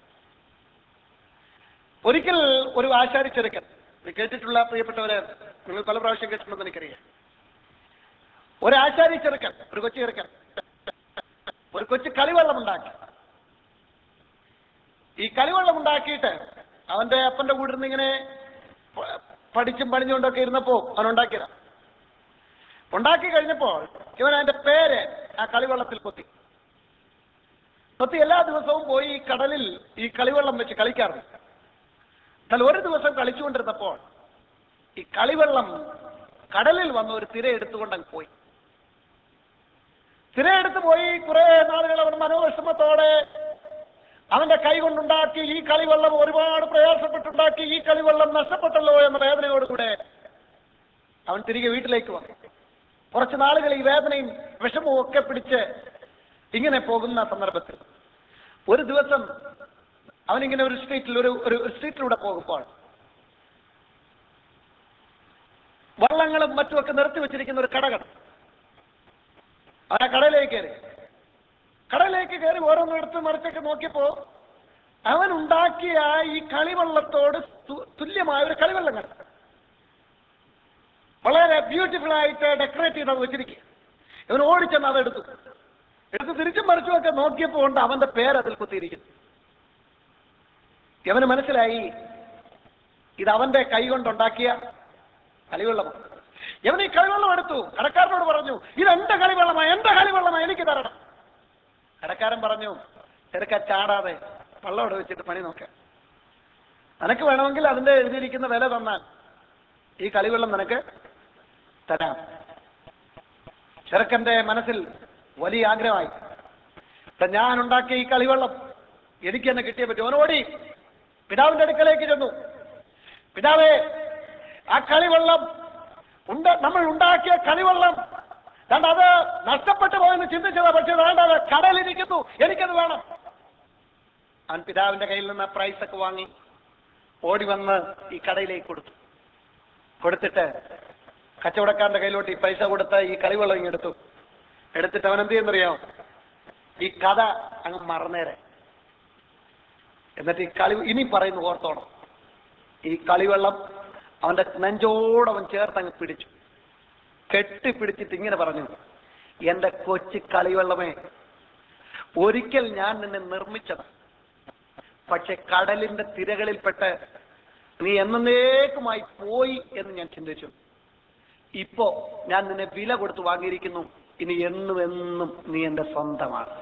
ഒരിക്കൽ ഒരു ആശാരി ചെറുക്കൻ ഇത് കേട്ടിട്ടുള്ള പ്രിയപ്പെട്ടവരെ നിങ്ങൾ പല പ്രാവശ്യം കേട്ടിട്ടുണ്ടെന്ന് എനിക്കറിയാം ഒരു ആശാരി ചെറുക്കൻ ഒരു കൊച്ചു ചെറുക്കൻ ഒരു കൊച്ചു കളിവെള്ളം ഉണ്ടാക്കി ഈ കളിവെള്ളം ഉണ്ടാക്കിയിട്ട് അവന്റെ അപ്പന്റെ കൂടെ ഇരുന്ന് ഇങ്ങനെ പ- പഠിച്ചും പണിഞ്ഞുകൊണ്ടൊക്കെ ഇരുന്നപ്പോ അവൻ ഉണ്ടാക്കിയതാ ഉണ്ടാക്കി കഴിഞ്ഞപ്പോൾ ഇവൻ അതിന്റെ പേര് ആ കളിവെള്ളത്തിൽ കൊത്തി കൊത്തി എല്ലാ ദിവസവും പോയി ഈ കടലിൽ ഈ കളിവെള്ളം വെച്ച് കളിക്കാറുണ്ട് എന്നാൽ ഒരു ദിവസം കളിച്ചുകൊണ്ടിരുന്നപ്പോൾ ഈ കളിവെള്ളം കടലിൽ വന്ന ഒരു തിര എടുത്തുകൊണ്ട് അങ്ങ് പോയി തിരയെടുത്ത് പോയി കുറെ നാളുകൾ അവൻ മനോവിഷമത്തോടെ അവന്റെ കൈ കൊണ്ടുണ്ടാക്കി ഈ കളിവെള്ളം ഒരുപാട് പ്രയാസപ്പെട്ടുണ്ടാക്കി ഈ കളിവെള്ളം നഷ്ടപ്പെട്ടല്ലോ എന്ന വേദനയോടുകൂടെ അവൻ തിരികെ വീട്ടിലേക്ക് വന്നു കുറച്ച് നാളുകൾ ഈ വേദനയും വിഷമവും ഒക്കെ പിടിച്ച് ഇങ്ങനെ പോകുന്ന സന്ദർഭത്തിൽ ഒരു ദിവസം അവനിങ്ങനെ ഒരു സ്ട്രീറ്റിൽ ഒരു ഒരു സ്ട്രീറ്റിലൂടെ പോകുമ്പോൾ വള്ളങ്ങളും മറ്റുമൊക്കെ നിർത്തി വെച്ചിരിക്കുന്ന ഒരു കട കണ്ടു അവൻ ആ കടയിലേക്ക് കയറി കടയിലേക്ക് കയറി ഓരോന്നും എടുത്ത് മറിച്ചൊക്കെ നോക്കിയപ്പോ അവൻ ഉണ്ടാക്കിയ ഈ കളിവെള്ളത്തോട് തു- തുല്യമായ ഒരു കളിവെള്ളം കണ്ടു വളരെ ബ്യൂട്ടിഫുൾ ആയിട്ട് ഡെക്കറേറ്റ് ചെയ്ത് വെച്ചിരിക്കുക ഇവൻ ഓടിച്ചെന്ന് അത് എടുത്തു എടുത്ത് തിരിച്ചും മറിച്ചും ഒക്കെ നോക്കിയപ്പോ ഉണ്ട് അവന്റെ പേര് അതിൽ കുത്തിയിരിക്കുന്നു ഇവന് മനസ്സിലായി ഇത് അവന്റെ കൈ കൊണ്ടുണ്ടാക്കിയ കളിവെള്ളമാണ് ഇവൻ ഈ കളിവെള്ളം എടുത്തു കടക്കാരനോട് പറഞ്ഞു ഇത് എന്റെ കളിവെള്ളമാ എന്റെ കളിവെള്ളമാ എനിക്ക് തരണം കടക്കാരൻ പറഞ്ഞു ചെറുക്ക ചാടാതെ വെള്ളം അവിടെ വെച്ചിട്ട് പണി നോക്കാം നിനക്ക് വേണമെങ്കിൽ അതിന്റെ എഴുതിയിരിക്കുന്ന വില തന്നാൽ ഈ കളിവെള്ളം നിനക്ക് തരാം ചെറുക്കന്റെ മനസ്സിൽ വലിയ ആഗ്രഹമായി ഇപ്പൊ ഞാൻ ഉണ്ടാക്കിയ ഈ കളിവെള്ളം എനിക്ക് തന്നെ കിട്ടിയേ പറ്റും അവനോടി പിതാവിന്റെ അടുക്കലേക്ക് ചെന്നു പിതാവേ ആ കളിവെള്ളം ഉണ്ട് നമ്മൾ ഉണ്ടാക്കിയ കളിവെള്ളം കണ്ട അത് നഷ്ടപ്പെട്ടു പോയെന്ന് ചിന്തിച്ചതാ പക്ഷെ വേണ്ട അത് കടലിരിക്കുന്നു എനിക്കത് വേണം അവൻ പിതാവിന്റെ കയ്യിൽ നിന്ന് ആ പ്രൈസ് ഒക്കെ വാങ്ങി ഓടി വന്ന് ഈ കടയിലേക്ക് കൊടുത്തു കൊടുത്തിട്ട് കച്ചവടക്കാരന്റെ കയ്യിലോട്ട് ഈ പൈസ കൊടുത്ത് ഈ കളിവെള്ളം ഇങ്ങ് എടുത്തു എടുത്തിട്ട് അവൻ എന്ത് ചെയ്യുന്നറിയാമോ ഈ കഥ അങ്ങ് മറന്നേരെ എന്നിട്ട് ഈ കളി ഇനി പറയുന്നു ഓർത്തോണം ഈ കളിവെള്ളം അവന്റെ നെഞ്ചോട് അവൻ ചേർത്ത് അങ്ങ് പിടിച്ചു കെട്ടിപ്പിടിച്ചിട്ട് ഇങ്ങനെ പറഞ്ഞു എന്റെ കൊച്ചു കളിവെള്ളമേ ഒരിക്കൽ ഞാൻ നിന്നെ നിർമ്മിച്ചത് പക്ഷെ കടലിന്റെ തിരകളിൽപ്പെട്ട് നീ എന്നേക്കുമായി പോയി എന്ന് ഞാൻ ചിന്തിച്ചു ഇപ്പോ ഞാൻ നിന്നെ വില കൊടുത്ത് വാങ്ങിയിരിക്കുന്നു ഇനി എന്നും എന്നും നീ എന്റെ സ്വന്തമാണ്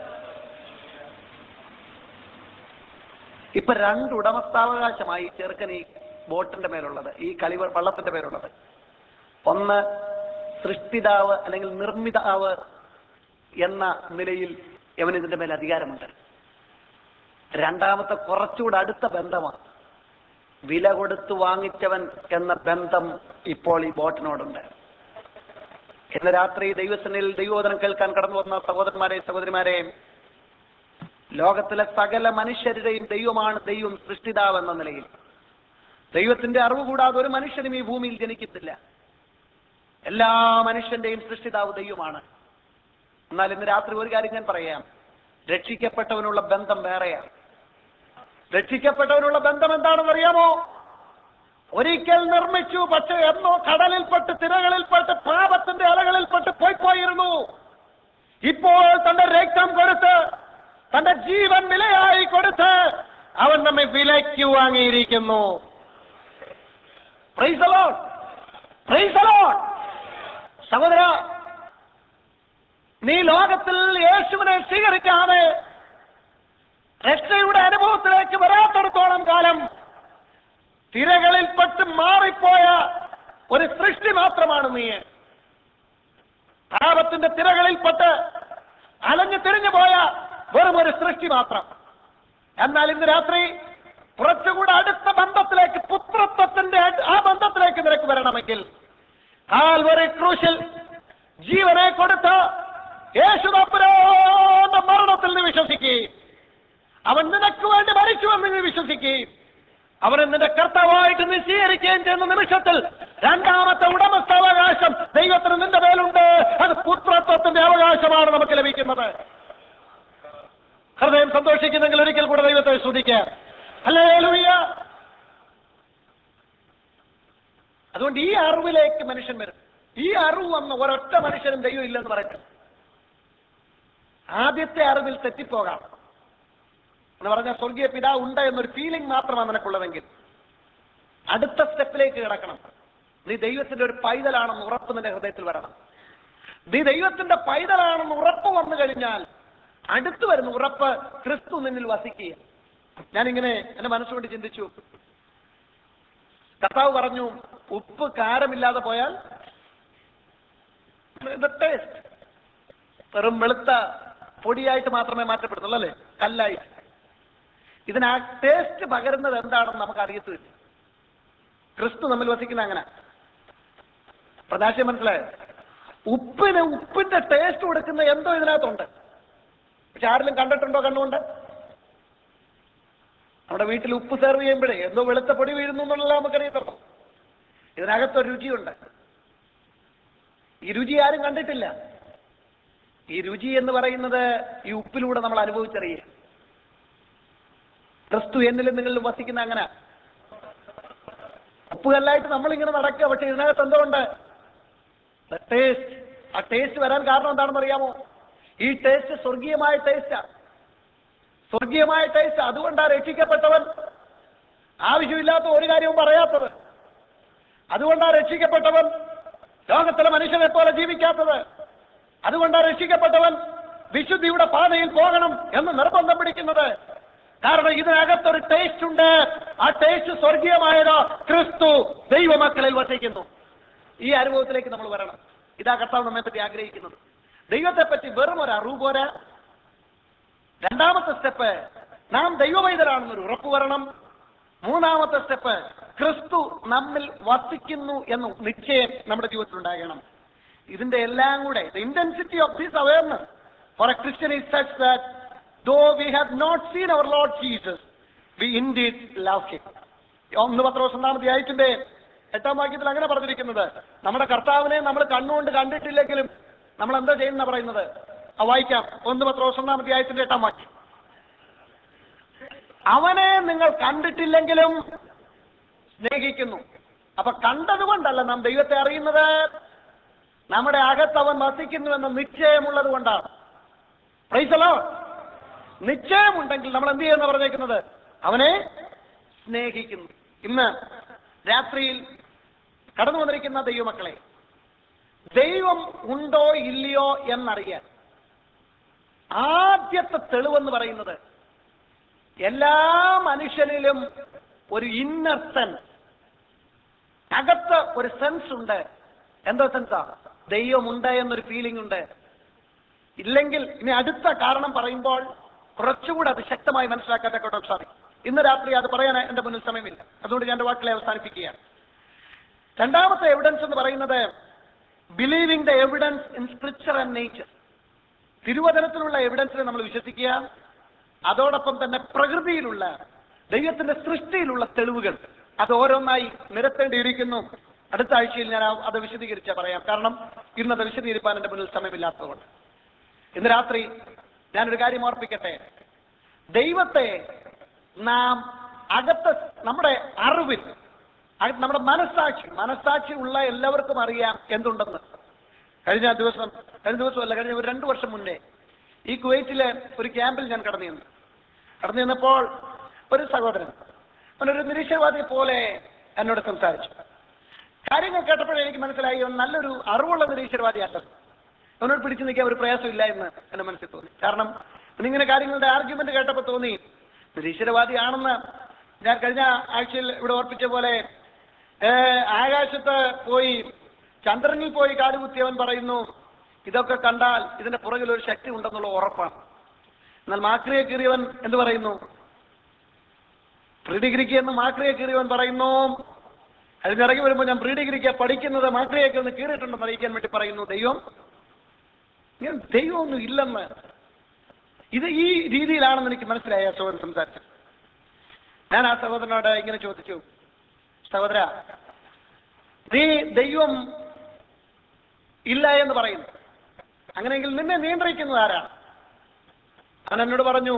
ഇപ്പൊ രണ്ട് ഉടമസ്ഥാവകാശമായി ചെറുക്കൻ ഈ ബോട്ടിന്റെ മേലുള്ളത് ഈ കളി വള്ളത്തിന്റെ പേരുള്ളത് ഒന്ന് സൃഷ്ടിതാവ് അല്ലെങ്കിൽ നിർമ്മിതാവ് എന്ന നിലയിൽ യവന് ഇതിന്റെ മേൽ അധികാരമുണ്ട് രണ്ടാമത്തെ കുറച്ചുകൂടെ അടുത്ത ബന്ധമാണ് വില കൊടുത്ത് വാങ്ങിച്ചവൻ എന്ന ബന്ധം ഇപ്പോൾ ഈ ബോട്ടിനോടുണ്ട് ഇന്ന് രാത്രി ദൈവസനിൽ ദൈവോദനം കേൾക്കാൻ കടന്നു വന്ന സഹോദരന്മാരെ സഹോദരിമാരെ ലോകത്തിലെ സകല മനുഷ്യരുടെയും ദൈവമാണ് ദൈവം സൃഷ്ടിതാവ് എന്ന നിലയിൽ ദൈവത്തിന്റെ അറിവ് കൂടാതെ ഒരു മനുഷ്യനും ഈ ഭൂമിയിൽ ജനിക്കത്തില്ല എല്ലാ മനുഷ്യന്റെയും സൃഷ്ടിതാവ് ദൈവമാണ് എന്നാൽ ഇന്ന് രാത്രി ഒരു കാര്യം ഞാൻ പറയാം രക്ഷിക്കപ്പെട്ടവനുള്ള ബന്ധം വേറെയാണ് രക്ഷിക്കപ്പെട്ടവനുള്ള ബന്ധം എന്താണെന്ന് അറിയാമോ ഒരിക്കൽ നിർമ്മിച്ചു പക്ഷെ എന്നോ കടലിൽപ്പെട്ട് തിരകളിൽപ്പെട്ട് പാപത്തിന്റെ അലകളിൽപ്പെട്ട് പോയി പോയിരുന്നു ഇപ്പോൾ തന്റെ രക്തം കൊടുത്ത് തന്റെ ജീവൻ വിലയായി കൊടുത്ത് അവൻ നമ്മെ വിലയ്ക്ക് വാങ്ങിയിരിക്കുന്നു Praise the Lord. Praise the Lord. സഹോദര നീ ലോകത്തിൽ യേശുവിനെ സ്വീകരിക്കാതെ രക്ഷയുടെ അനുഭവത്തിലേക്ക് വരാത്തിടത്തോളം കാലം തിരകളിൽപ്പെട്ട് മാറിപ്പോയ ഒരു സൃഷ്ടി മാത്രമാണ് നീ പാപത്തിന്റെ തിരകളിൽപ്പെട്ട് അലഞ്ഞു തിരിഞ്ഞു പോയ വെറും ഒരു സൃഷ്ടി മാത്രം എന്നാൽ ഇന്ന് രാത്രി കുറച്ചുകൂടെ അടുത്ത ബന്ധത്തിലേക്ക് പുത്രത്വത്തിന്റെ അട്- ആ ബന്ധത്തിലേക്ക് നിനക്ക് വരണമെങ്കിൽ കാൽവറി ക്രൂശിൽ ജീവനെ കൊടുത്ത് യേശുദാപുരോന്റെ മരണത്തിൽ നീ വിശ്വസിക്കുകയും അവൻ നിനക്ക് വേണ്ടി മരിച്ചുവെന്ന് നീ വിശ്വസിക്കുകയും അവനെ നിന്റെ കർത്താവായിട്ട് നീ സ്വീകരിക്കുകയും ചെയ്യുന്ന നിമിഷത്തിൽ രണ്ടാമത്തെ ഉടമസ്ഥാവകാശം ദൈവത്തിന് നിന്റെ മേലുണ്ട് അത് പുത്രത്വത്തിന്റെ അവകാശം അതുകൊണ്ട് ഈ അറിവിലേക്ക് മനുഷ്യൻ വരും ഈ അറിവ് വന്ന ഒരൊറ്റ മനുഷ്യനും ദൈവം ഇല്ലെന്ന് പറയുന്നത് ആദ്യത്തെ അറിവിൽ തെറ്റിപ്പോകാം എന്ന് പറഞ്ഞാൽ സ്വർഗീയ പിതാവ് ഉണ്ട് എന്നൊരു ഫീലിംഗ് മാത്രമാണ് നിനക്കുള്ളതെങ്കിൽ അടുത്ത സ്റ്റെപ്പിലേക്ക് കിടക്കണം നീ ദൈവത്തിന്റെ ഒരു പൈതലാണെന്ന് ഉറപ്പ് നിന്റെ ഹൃദയത്തിൽ വരണം നീ ദൈവത്തിന്റെ പൈതലാണെന്ന് ഉറപ്പ് വന്നു കഴിഞ്ഞാൽ അടുത്തു വരുന്ന ഉറപ്പ് ക്രിസ്തു നിന്നിൽ വസിക്കുക ഞാനിങ്ങനെ എന്റെ മനസ്സുകൊണ്ട് ചിന്തിച്ചു കർത്താവ് പറഞ്ഞു ഉപ്പ് കാരമില്ലാതെ പോയാൽ ടേസ്റ്റ് വെറും വെളുത്ത പൊടിയായിട്ട് മാത്രമേ മാറ്റപ്പെടുന്നുള്ളൂ അല്ലേ കല്ലായി ഇതിന് ആ ടേസ്റ്റ് പകരുന്നത് എന്താണെന്ന് നമുക്ക് അറിയത്തില്ല ക്രിസ്തു നമ്മിൽ വസിക്കുന്ന അങ്ങനെ പ്രകാശം മനസ്സിലായോ ഉപ്പിന് ഉപ്പിന്റെ ടേസ്റ്റ് കൊടുക്കുന്ന എന്തോ ഇതിനകത്തുണ്ട് പക്ഷെ ആരെങ്കിലും കണ്ടിട്ടുണ്ടോ കണ്ണുകൊണ്ട് നമ്മുടെ വീട്ടിൽ ഉപ്പ് സെർവ് ചെയ്യുമ്പോഴേ എന്തോ വെളുത്ത പൊടി വീഴുന്നു എന്നുള്ളത് നമുക്കറിയത്തുള്ളൂ ഇതിനകത്തൊരു രുചിയുണ്ട് ഈ രുചി ആരും കണ്ടിട്ടില്ല ഈ രുചി എന്ന് പറയുന്നത് ഈ ഉപ്പിലൂടെ നമ്മൾ അനുഭവിച്ചറിയുക ക്രിസ്തു എന്നിലും നിങ്ങളിലും വസിക്കുന്ന അങ്ങനെ ഉപ്പുകല്ലായിട്ട് നമ്മളിങ്ങനെ നടക്കുക പക്ഷെ ഇതിനകത്ത് എന്തോ ഉണ്ട് ടേസ്റ്റ് ആ ടേസ്റ്റ് വരാൻ കാരണം എന്താണെന്ന് അറിയാമോ ഈ ടേസ്റ്റ് സ്വർഗീയമായ ടേസ്റ്റാ സ്വർഗീയമായ ടേസ്റ്റ് അതുകൊണ്ടാ രക്ഷിക്കപ്പെട്ടവൻ ആവശ്യമില്ലാത്ത ഒരു കാര്യവും പറയാത്തത് അതുകൊണ്ടാ രക്ഷിക്കപ്പെട്ടവൻ ലോകത്തിലെ മനുഷ്യനെ പോലെ ജീവിക്കാത്തത് അതുകൊണ്ടാ രക്ഷിക്കപ്പെട്ടവൻ വിശുദ്ധിയുടെ പാതയിൽ പോകണം എന്ന് നിർബന്ധം പിടിക്കുന്നത് കാരണം ഇതിനകത്തൊരു ടേസ്റ്റ് ഉണ്ട് ആ ടേസ്റ്റ് സ്വർഗീയമായത് ക്രിസ്തു ദൈവമക്കളിൽ വസിക്കുന്നു ഈ അനുഭവത്തിലേക്ക് നമ്മൾ വരണം ഇതാ കർത്താവ് നമ്മെ പറ്റി ആഗ്രഹിക്കുന്നത് ദൈവത്തെ പറ്റി വെറും ഒരു അറിവ് പോരാ രണ്ടാമത്തെ സ്റ്റെപ്പ് നാം ദൈവവൈതലാണെന്നൊരു ഉറപ്പ് വരണം മൂന്നാമത്തെ സ്റ്റെപ്പ് ക്രിസ്തു നമ്മിൽ വസിക്കുന്നു എന്ന നിശ്ചയം നമ്മുടെ ജീവിതത്തിൽ ഉണ്ടാകണം ഇതിന്റെ എല്ലാം കൂടെ the intensity of this awareness for a Christian is such that though we have not seen our Lord Jesus we indeed love him ഒന്ന് പത്ര ഒന്നാമത്തെ ആയിട്ടിന്റെ എട്ടാം വാക്യത്തിൽ അങ്ങനെ പറഞ്ഞിരിക്കുന്നത് നമ്മുടെ കർത്താവിനെ നമ്മൾ കണ്ണുകൊണ്ട് കണ്ടിട്ടില്ലെങ്കിലും നമ്മൾ എന്താ ചെയ്യുന്ന പറയുന്നത് ആ വായിക്കാം ഒന്ന് പത്ര ഒന്നാമത്തെ ആയത്തിന്റെ എട്ടാം വാക്യം അവനെ നിങ്ങൾ കണ്ടിട്ടില്ലെങ്കിലും സ്നേഹിക്കുന്നു അപ്പൊ കണ്ടതുകൊണ്ടല്ല നാം ദൈവത്തെ അറിയുന്നത് നമ്മുടെ അകത്ത് അവൻ വസിക്കുന്നു എന്ന നിശ്ചയമുള്ളത് കൊണ്ടാണ് പ്രൈസലോ നിശ്ചയമുണ്ടെങ്കിൽ നമ്മൾ എന്ത് ചെയ്യുന്ന പറഞ്ഞേക്കുന്നത് അവനെ സ്നേഹിക്കുന്നു ഇന്ന് രാത്രിയിൽ കടന്നു വന്നിരിക്കുന്ന ദൈവമക്കളെ ദൈവം ഉണ്ടോ ഇല്ലയോ എന്നറിയാൻ ആദ്യത്തെ തെളിവെന്ന് പറയുന്നത് എല്ലാ മനുഷ്യനിലും ഒരു ഇന്നർ സെൻസ് അകത്ത് ഒരു സെൻസ് ഉണ്ട് എന്തോ സെൻസാ ദൈവമുണ്ട് എന്നൊരു ഫീലിംഗ് ഉണ്ട് ഇല്ലെങ്കിൽ ഇനി അടുത്ത കാരണം പറയുമ്പോൾ കുറച്ചുകൂടെ അത് ശക്തമായി മനസ്സിലാക്കാൻ തക്കോട്ടെ സാധിക്കും ഇന്ന് രാത്രി അത് പറയാൻ എന്റെ മുന്നിൽ സമയമില്ല അതുകൊണ്ട് ഞാൻ എന്റെ വാക്കുകളെ അവസാനിപ്പിക്കുകയാണ് രണ്ടാമത്തെ എവിഡൻസ് എന്ന് പറയുന്നത് believing the evidence in scripture and nature തിരുവചനത്തിലുള്ള എവിഡൻസിനെ നമ്മൾ വിശ്വസിക്കുക അതോടൊപ്പം തന്നെ പ്രകൃതിയിലുള്ള ദൈവത്തിന്റെ സൃഷ്ടിയിലുള്ള തെളിവുകൾ അത് ഓരോന്നായി നിരത്തേണ്ടിയിരിക്കുന്നു അടുത്ത ആഴ്ചയിൽ ഞാൻ ആ- അത് വിശദീകരിച്ചാൽ പറയാം കാരണം ഇന്നത് വിശദീകരിക്കാൻ എന്റെ മുന്നിൽ സമയമില്ലാത്തതുകൊണ്ട് ഇന്ന് രാത്രി ഞാനൊരു കാര്യം ഓർപ്പിക്കട്ടെ ദൈവത്തെ നാം അകത്ത് നമ്മുടെ അറിവിൽ അക- നമ്മുടെ മനസ്സാക്ഷി മനസ്സാക്ഷി ഉള്ള എല്ലാവർക്കും അറിയാം എന്തുണ്ടെന്ന് കഴിഞ്ഞ ദിവസം കഴിഞ്ഞ ദിവസമല്ല കഴിഞ്ഞ ഒരു രണ്ടു വർഷം മുന്നേ ഈ കുവൈറ്റിലെ ഒരു ക്യാമ്പിൽ ഞാൻ കടന്നു ചെന്നു കടന്നു ചെന്നപ്പോൾ ഒരു സഹോദരൻ അവനൊരു നിരീശ്വരവാദിയെ പോലെ എന്നോട് സംസാരിച്ചു കാര്യങ്ങൾ കേട്ടപ്പോഴേ എനിക്ക് മനസ്സിലായി അവൻ നല്ലൊരു അറിവുള്ള നിരീശ്വരവാദിയാട്ടത് അവനോട് പിടിച്ചു നിൽക്കാൻ ഒരു പ്രയാസമില്ല എന്ന് എന്റെ മനസ്സിൽ തോന്നി കാരണം ഇങ്ങനെ കാര്യങ്ങളുടെ ആർഗ്യുമെന്റ് കേട്ടപ്പോൾ തോന്നി നിരീശ്വരവാദിയാണെന്ന് ഞാൻ കഴിഞ്ഞ ആഴ്ചയിൽ ഇവിടെ ഓർപ്പിച്ച പോലെ ഏ, ആകാശത്ത് പോയി ചന്ദ്രനിൽ പോയി കാലുകുത്തിയവൻ പറയുന്നു ഇതൊക്കെ കണ്ടാൽ ഇതിന്റെ പുറകിൽ ഒരു ശക്തി ഉണ്ടെന്നുള്ള ഉറപ്പാണ് എന്നാൽ മാക്രിയെ കീറിയവൻ എന്ത് പറയുന്നു പ്രീ ഡിഗ്രിക്ക് എന്ന് മാക്രിയെ കീറിയവൻ പറയുന്നു അതിനിറങ്ങി വരുമ്പോൾ ഞാൻ പ്രീ ഡിഗ്രിക്ക് പഠിക്കുന്നത് മാക്രിയൊക്കെ ഒന്ന് കീറിയിട്ടുണ്ടെന്ന് അറിയിക്കാൻ വേണ്ടി പറയുന്നു ദൈവം ഞാൻ ദൈവമൊന്നും ഇല്ലെന്ന് ഇത് ഈ രീതിയിലാണെന്ന് എനിക്ക് മനസ്സിലായ ആ സഹോദരൻ സംസാരിച്ചത് ഞാൻ ആ സഹോദരനോട് ഇങ്ങനെ ചോദിച്ചു സഹോദര നീ ദൈവം ഇല്ല എന്ന് പറയുന്നു അങ്ങനെയെങ്കിൽ നിന്നെ നിയന്ത്രിക്കുന്നത് ആരാണ് അവൻ എന്നോട് പറഞ്ഞു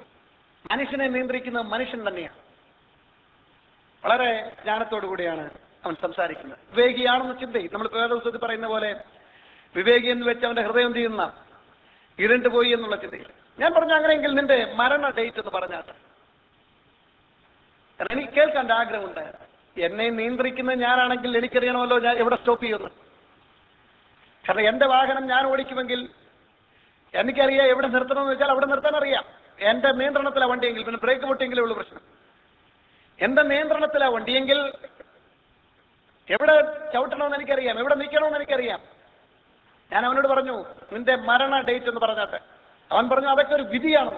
മനുഷ്യനെ നിയന്ത്രിക്കുന്നത് മനുഷ്യൻ തന്നെയാണ് വളരെ ജ്ഞാനത്തോടു കൂടിയാണ് അവൻ സംസാരിക്കുന്നത് വിവേകിയാണെന്ന് ചിന്തയും നമ്മൾ വേദപുസ്തകത്തിൽ പറയുന്ന പോലെ വിവേകി എന്ന് വെച്ച് അവന്റെ ഹൃദയം ചെയ്യുന്ന ഇരുണ്ട് പോയി എന്നുള്ള ചിന്തയിൽ ഞാൻ പറഞ്ഞു അങ്ങനെയെങ്കിൽ നിന്റെ മരണ ഡേറ്റ് എന്ന് പറഞ്ഞാട്ട് കാരണം എനിക്ക് കേൾക്കാൻ ഒരു ആഗ്രഹമുണ്ട് എന്നെ നിയന്ത്രിക്കുന്നത് ഞാനാണെങ്കിൽ എനിക്കറിയണമല്ലോ ഞാൻ എവിടെ സ്റ്റോപ്പ് ചെയ്യുന്നു കാരണം എന്റെ വാഹനം ഞാൻ ഓടിക്കുമെങ്കിൽ എനിക്കറിയാം എവിടെ നിർത്തണമെന്ന് വെച്ചാൽ അവിടെ നിർത്താൻ അറിയാം എന്റെ നിയന്ത്രണത്തിലാ വണ്ടിയെങ്കിൽ പിന്നെ ബ്രേക്ക് പൊട്ടിയെങ്കിലേ ഉള്ളൂ പ്രശ്നം എന്റെ നിയന്ത്രണത്തിലാ വണ്ടിയെങ്കിൽ എവിടെ ചവിട്ടണമെന്ന് എനിക്കറിയാം എവിടെ നിൽക്കണമെന്ന് എനിക്കറിയാം ഞാൻ അവനോട് പറഞ്ഞു നിന്റെ മരണ ഡേറ്റ് എന്ന് പറഞ്ഞാട്ടെ അവൻ പറഞ്ഞു അതൊക്കെ ഒരു വിധിയാണ്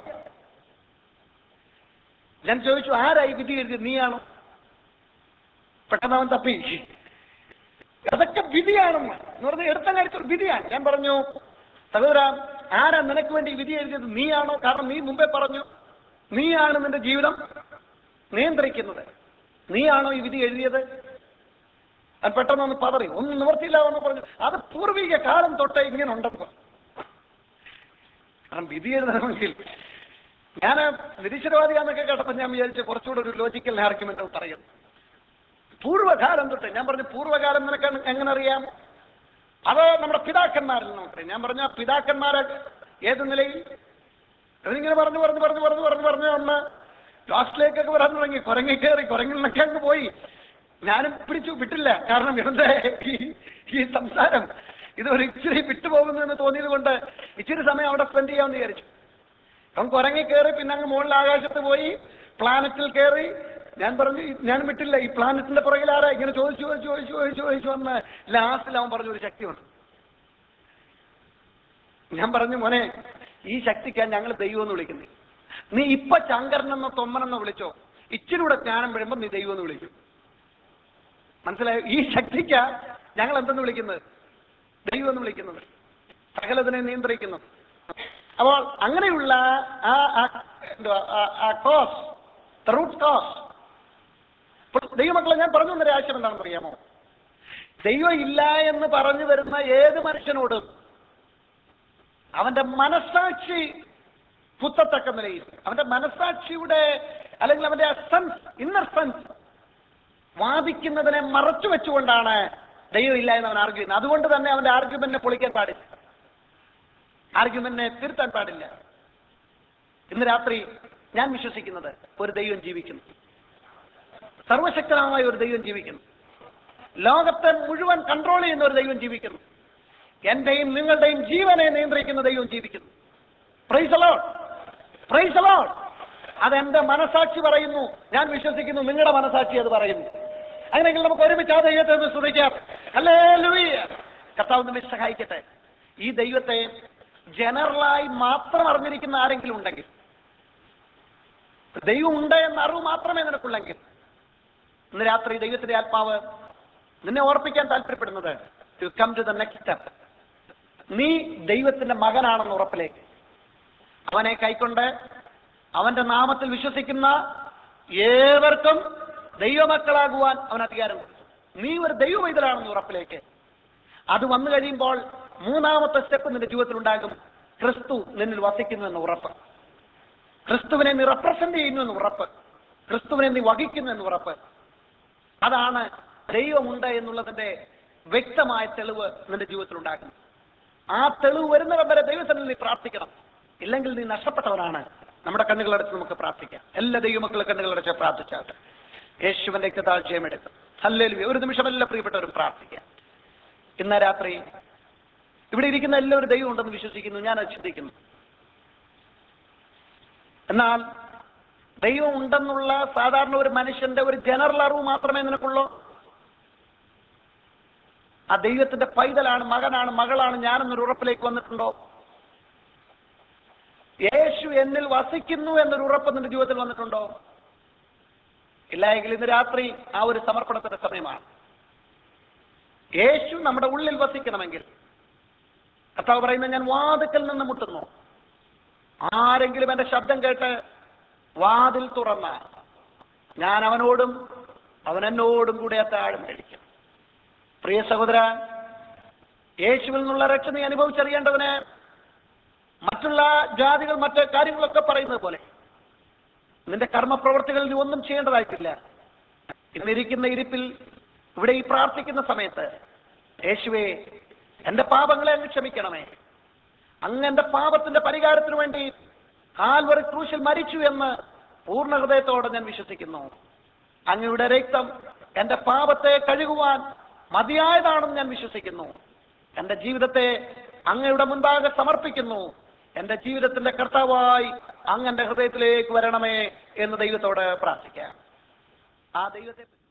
ഞാൻ ചോദിച്ചു ആരായി വിധി എഴുതിയത് നീയാണോ പെട്ടെന്ന് അവൻ തപ്പി അതൊക്കെ വിധിയാണെന്ന് എന്ന് പറഞ്ഞ് എടുത്ത ഒരു വിധിയാണ് ഞാൻ പറഞ്ഞു സഹോദര ആരാ നിനക്ക് വേണ്ടി വിധി എഴുതിയത് നീയാണോ കാരണം നീ മുമ്പേ പറഞ്ഞു നീയാണ് നിന്റെ ജീവിതം നിയന്ത്രിക്കുന്നത് നീയാണോ ഈ വിധി എഴുതിയത് അത് പെട്ടെന്ന് ഒന്ന് പതറി ഒന്നും നിവർത്തിയില്ല എന്ന് പറഞ്ഞു അത് പൂർവിക കാലം തൊട്ടേ ഇങ്ങനെ ഉണ്ടെന്ന് കാരണം വിധി എഴുതണമെങ്കിൽ ഞാൻ നിരീശ്വരവാദിയാന്നൊക്കെ കേട്ടപ്പോൾ ഞാൻ വിചാരിച്ചു കുറച്ചുകൂടെ ഒരു ലോജിക്കൽ ആർഗ്യുമെന്റ് പറയും പൂർവ്വകാലം തൊട്ട് ഞാൻ പറഞ്ഞു പൂർവ്വകാലം നിനക്ക് എങ്ങനെ അറിയാം അത് നമ്മുടെ പിതാക്കന്മാരിൽ നോക്കട്ടെ ഞാൻ പറഞ്ഞ പിതാക്കന്മാരെ ഏത് നിലയിൽ അവരിങ്ങനെ പറഞ്ഞു പറഞ്ഞു പറഞ്ഞു പറഞ്ഞു പറഞ്ഞു പറഞ്ഞു ഒന്ന് ലാസ്റ്റിലേക്കൊക്കെ വരാൻ തുടങ്ങി കുരങ്ങി കയറി കുരങ്ങിലൊക്കെ അങ്ങ് പോയി ഞാനും പിടിച്ചു വിട്ടില്ല കാരണം ഇവന്റെ ഈ ഈ സംസാരം ഇത് ഒരു ഇച്ചിരി വിട്ടുപോകുന്നു എന്ന് തോന്നിയത് കൊണ്ട് ഇച്ചിരി സമയം അവിടെ സ്പെൻഡ് ചെയ്യാമെന്ന് വിചാരിച്ചു അവൻ കുരങ്ങി കയറി പിന്നെ അങ്ങ് മുകളിൽ ആകാശത്ത് പോയി പ്ലാനറ്റിൽ കയറി ഞാൻ പറഞ്ഞു ഞാൻ വിട്ടില്ല ഈ പ്ലാനറ്റിന്റെ പുറകിൽ ആരാ ഇങ്ങനെ ചോദിച്ചു ചോദിച്ചു ചോദിച്ചു ചോദിച്ചു ചോദിച്ചു വന്ന് ലാസ്റ്റിൽ അവൻ പറഞ്ഞു ഒരു ശക്തിയുണ്ട് ഞാൻ പറഞ്ഞു മോനെ ഈ ശക്തിക്കാൻ ഞങ്ങൾ ദൈവം എന്ന് വിളിക്കുന്നത് നീ ഇപ്പൊ ശങ്കരനെന്നോ തൊമ്മനെന്നോ വിളിച്ചോ ഇച്ചിരി കൂടെ ജ്ഞാനം വരുമ്പോ നീ ദൈവം എന്ന് വിളിക്കും മനസ്സിലായോ ഈ ശക്തിക്ക ഞങ്ങൾ എന്തെന്ന് വിളിക്കുന്നത് ദൈവം എന്ന് വിളിക്കുന്നത് സകലതിനെ നിയന്ത്രിക്കുന്നത് അപ്പോൾ അങ്ങനെയുള്ള ആ ആ- എന്തുവാ, ആ- ആ കോസ് റൂട്ട് കോസ് ദൈവമക്കളെ ഞാൻ പറഞ്ഞു തന്നൊരു ആശയം എന്താണെന്ന് അറിയാമോ ദൈവം ഇല്ല എന്ന് പറഞ്ഞു വരുന്ന ഏത് മനുഷ്യനോടും അവന്റെ മനസ്സാക്ഷി കുത്തത്തക്ക നിലയിൽ അവന്റെ മനസ്സാക്ഷിയുടെ അല്ലെങ്കിൽ അവന്റെ സെൻസ് ഇന്നർ സെൻസ് വാദിക്കുന്നതിനെ മറച്ചു വെച്ചുകൊണ്ടാണ് ദൈവം ഇല്ല എന്ന് അവൻ ആർഗ്യൂ ചെയ്യുന്നത് അതുകൊണ്ട് തന്നെ അവന്റെ ആർഗ്യുമെന്റിനെ പൊളിക്കാൻ പാടില്ല ആർഗ്യുമെന്റിനെ തിരുത്താൻ പാടില്ല ഇന്ന് രാത്രി ഞാൻ വിശ്വസിക്കുന്നത് ഒരു ദൈവം ജീവിക്കുന്നു സർവശക്തനായ ഒരു ദൈവം ജീവിക്കുന്നു ലോകത്തെ മുഴുവൻ കൺട്രോൾ ചെയ്യുന്ന ഒരു ദൈവം ജീവിക്കുന്നു എന്റെയും നിങ്ങളുടെയും ജീവനെ നിയന്ത്രിക്കുന്ന ദൈവം ജീവിക്കുന്നു പ്രൈസ് അലോട്ട് പ്രൈസ് അലോട്ട് അതെന്റെ മനസാക്ഷി പറയുന്നു ഞാൻ വിശ്വസിക്കുന്നു നിങ്ങളുടെ മനസാക്ഷി അത് പറയുന്നു അങ്ങനെയെങ്കിൽ നമുക്ക് ഒരുമിച്ച് ആ ദൈവത്തെ ഒന്ന് സ്തുതിക്കാം അല്ലേ കർത്താവ് നമ്മെ സഹായിക്കട്ടെ ഈ ദൈവത്തെ ജനറലായി മാത്രം അറിഞ്ഞിരിക്കുന്ന ആരെങ്കിലും ഉണ്ടെങ്കിൽ ദൈവം ഉണ്ട് എന്ന അറിവ് മാത്രമേ നിനക്കുള്ളെങ്കിൽ ഇന്ന് രാത്രി ദൈവത്തിന്റെ ആത്മാവ് നിന്നെ ഓർപ്പിക്കാൻ താല്പര്യപ്പെടുന്നത് to come to the next step നീ ദൈവത്തിന്റെ മകനാണെന്ന് ഉറപ്പിലേക്ക് അവനെ കൈക്കൊണ്ട് അവന്റെ നാമത്തിൽ വിശ്വസിക്കുന്ന ഏവർക്കും ദൈവമക്കളാകുവാൻ അവൻ അധികാരം കൊടുത്തു നീ ഒരു ദൈവവൈതലാണെന്ന് ഉറപ്പിലേക്ക് അത് വന്നു കഴിയുമ്പോൾ മൂന്നാമത്തെ സ്റ്റെപ്പ് നിന്റെ ജീവിതത്തിൽ ഉണ്ടാകും ക്രിസ്തു നിന്നിൽ വസിക്കുന്നു എന്ന ഉറപ്പ് ക്രിസ്തുവിനെ നീ റെപ്രസെന്റ് ചെയ്യുന്നു എന്ന് ഉറപ്പ് ക്രിസ്തുവിനെ നീ വഹിക്കുന്നു എന്ന് ഉറപ്പ് അതാണ് ദൈവമുണ്ട് എന്നുള്ളതിന്റെ വ്യക്തമായ തെളിവ് നിന്റെ ജീവിതത്തിൽ ഉണ്ടാകുന്നു ആ തെളിവ് വരുന്നിടം വരെ ദൈവത്തിൽ നീ പ്രാർത്ഥിക്കണം ഇല്ലെങ്കിൽ നീ നഷ്ടപ്പെട്ടവനാണ് നമ്മുടെ കണ്ണുകളടച്ച് നമുക്ക് പ്രാർത്ഥിക്കാം എല്ലാ ദൈവമക്കളും കണ്ണുകളടച്ച് പ്രാർത്ഥിച്ചാട്ടെ യേശുവിന്റെ താഴ്ചയം എടുക്കും അല്ലെങ്കിൽ ഒരു നിമിഷം എല്ലാ പ്രിയപ്പെട്ടവരും പ്രാർത്ഥിക്കാം ഇന്ന് രാത്രി ഇവിടെ ഇരിക്കുന്ന എല്ലാവരും ദൈവം ഉണ്ടെന്ന് വിശ്വസിക്കുന്നു ഞാൻ അത് ചിന്തിക്കുന്നു എന്നാൽ ദൈവം ഉണ്ടെന്നുള്ള സാധാരണ ഒരു മനുഷ്യന്റെ ഒരു ജനറൽ അറിവ് മാത്രമേ നിനക്കുള്ളൂ ആ ദൈവത്തിന്റെ പൈതലാണ് മകനാണ് മകളാണ് ഞാനെന്നൊരു ഉറപ്പിലേക്ക് വന്നിട്ടുണ്ടോ യേശു എന്നിൽ വസിക്കുന്നു എന്നൊരു ഉറപ്പ് നിന്റെ ജീവിതത്തിൽ വന്നിട്ടുണ്ടോ ഇല്ല എങ്കിൽ ഇന്ന് രാത്രി ആ ഒരു സമർപ്പണത്തിന്റെ സമയമാണ് യേശു നമ്മുടെ ഉള്ളിൽ വസിക്കണമെങ്കിൽ കർത്താവ് പറയുന്നത് ഞാൻ വാതുക്കൽ നിന്ന് മുട്ടുന്നു ആരെങ്കിലും എന്റെ ശബ്ദം കേട്ട് വാതിൽ തുറന്ന ഞാൻ അവനോടും അവൻ എന്നോടും കൂടെ അത്താഴം കഴിക്കും പ്രിയ സഹോദര യേശുവിൽ നിന്നുള്ള രക്ഷ നീ അനുഭവിച്ചറിയേണ്ടവന് മറ്റുള്ള ജാതികൾ മറ്റ് കാര്യങ്ങളൊക്കെ പറയുന്നത് പോലെ നിന്റെ കർമ്മപ്രവർത്തികളിൽ നീ ഒന്നും ചെയ്യേണ്ടതായിട്ടില്ല ഇന്നിരിക്കുന്ന ഇരിപ്പിൽ ഇവിടെ ഈ പ്രാർത്ഥിക്കുന്ന സമയത്ത് യേശുവേ എന്റെ പാപങ്ങളെ അങ്ങ് ക്ഷമിക്കണമേ അങ്ങ് എന്റെ പാപത്തിന്റെ പരിഹാരത്തിന് വേണ്ടി കാൽവറി ക്രൂശിൽ മരിച്ചു എന്ന് പൂർണ്ണ ഹൃദയത്തോടെ ഞാൻ വിശ്വസിക്കുന്നു അങ്ങയുടെ രക്തം എന്റെ പാപത്തെ കഴുകുവാൻ മതിയായതാണെന്ന് ഞാൻ വിശ്വസിക്കുന്നു എന്റെ ജീവിതത്തെ അങ്ങയുടെ മുൻപാകെ സമർപ്പിക്കുന്നു എന്റെ ജീവിതത്തിന്റെ കർത്താവായി അങ്ങ് എന്റെ ഹൃദയത്തിലേക്ക് വരണമേ എന്ന് ദൈവത്തോട് പ്രാർത്ഥിക്കാം ആ ദൈവത്തെ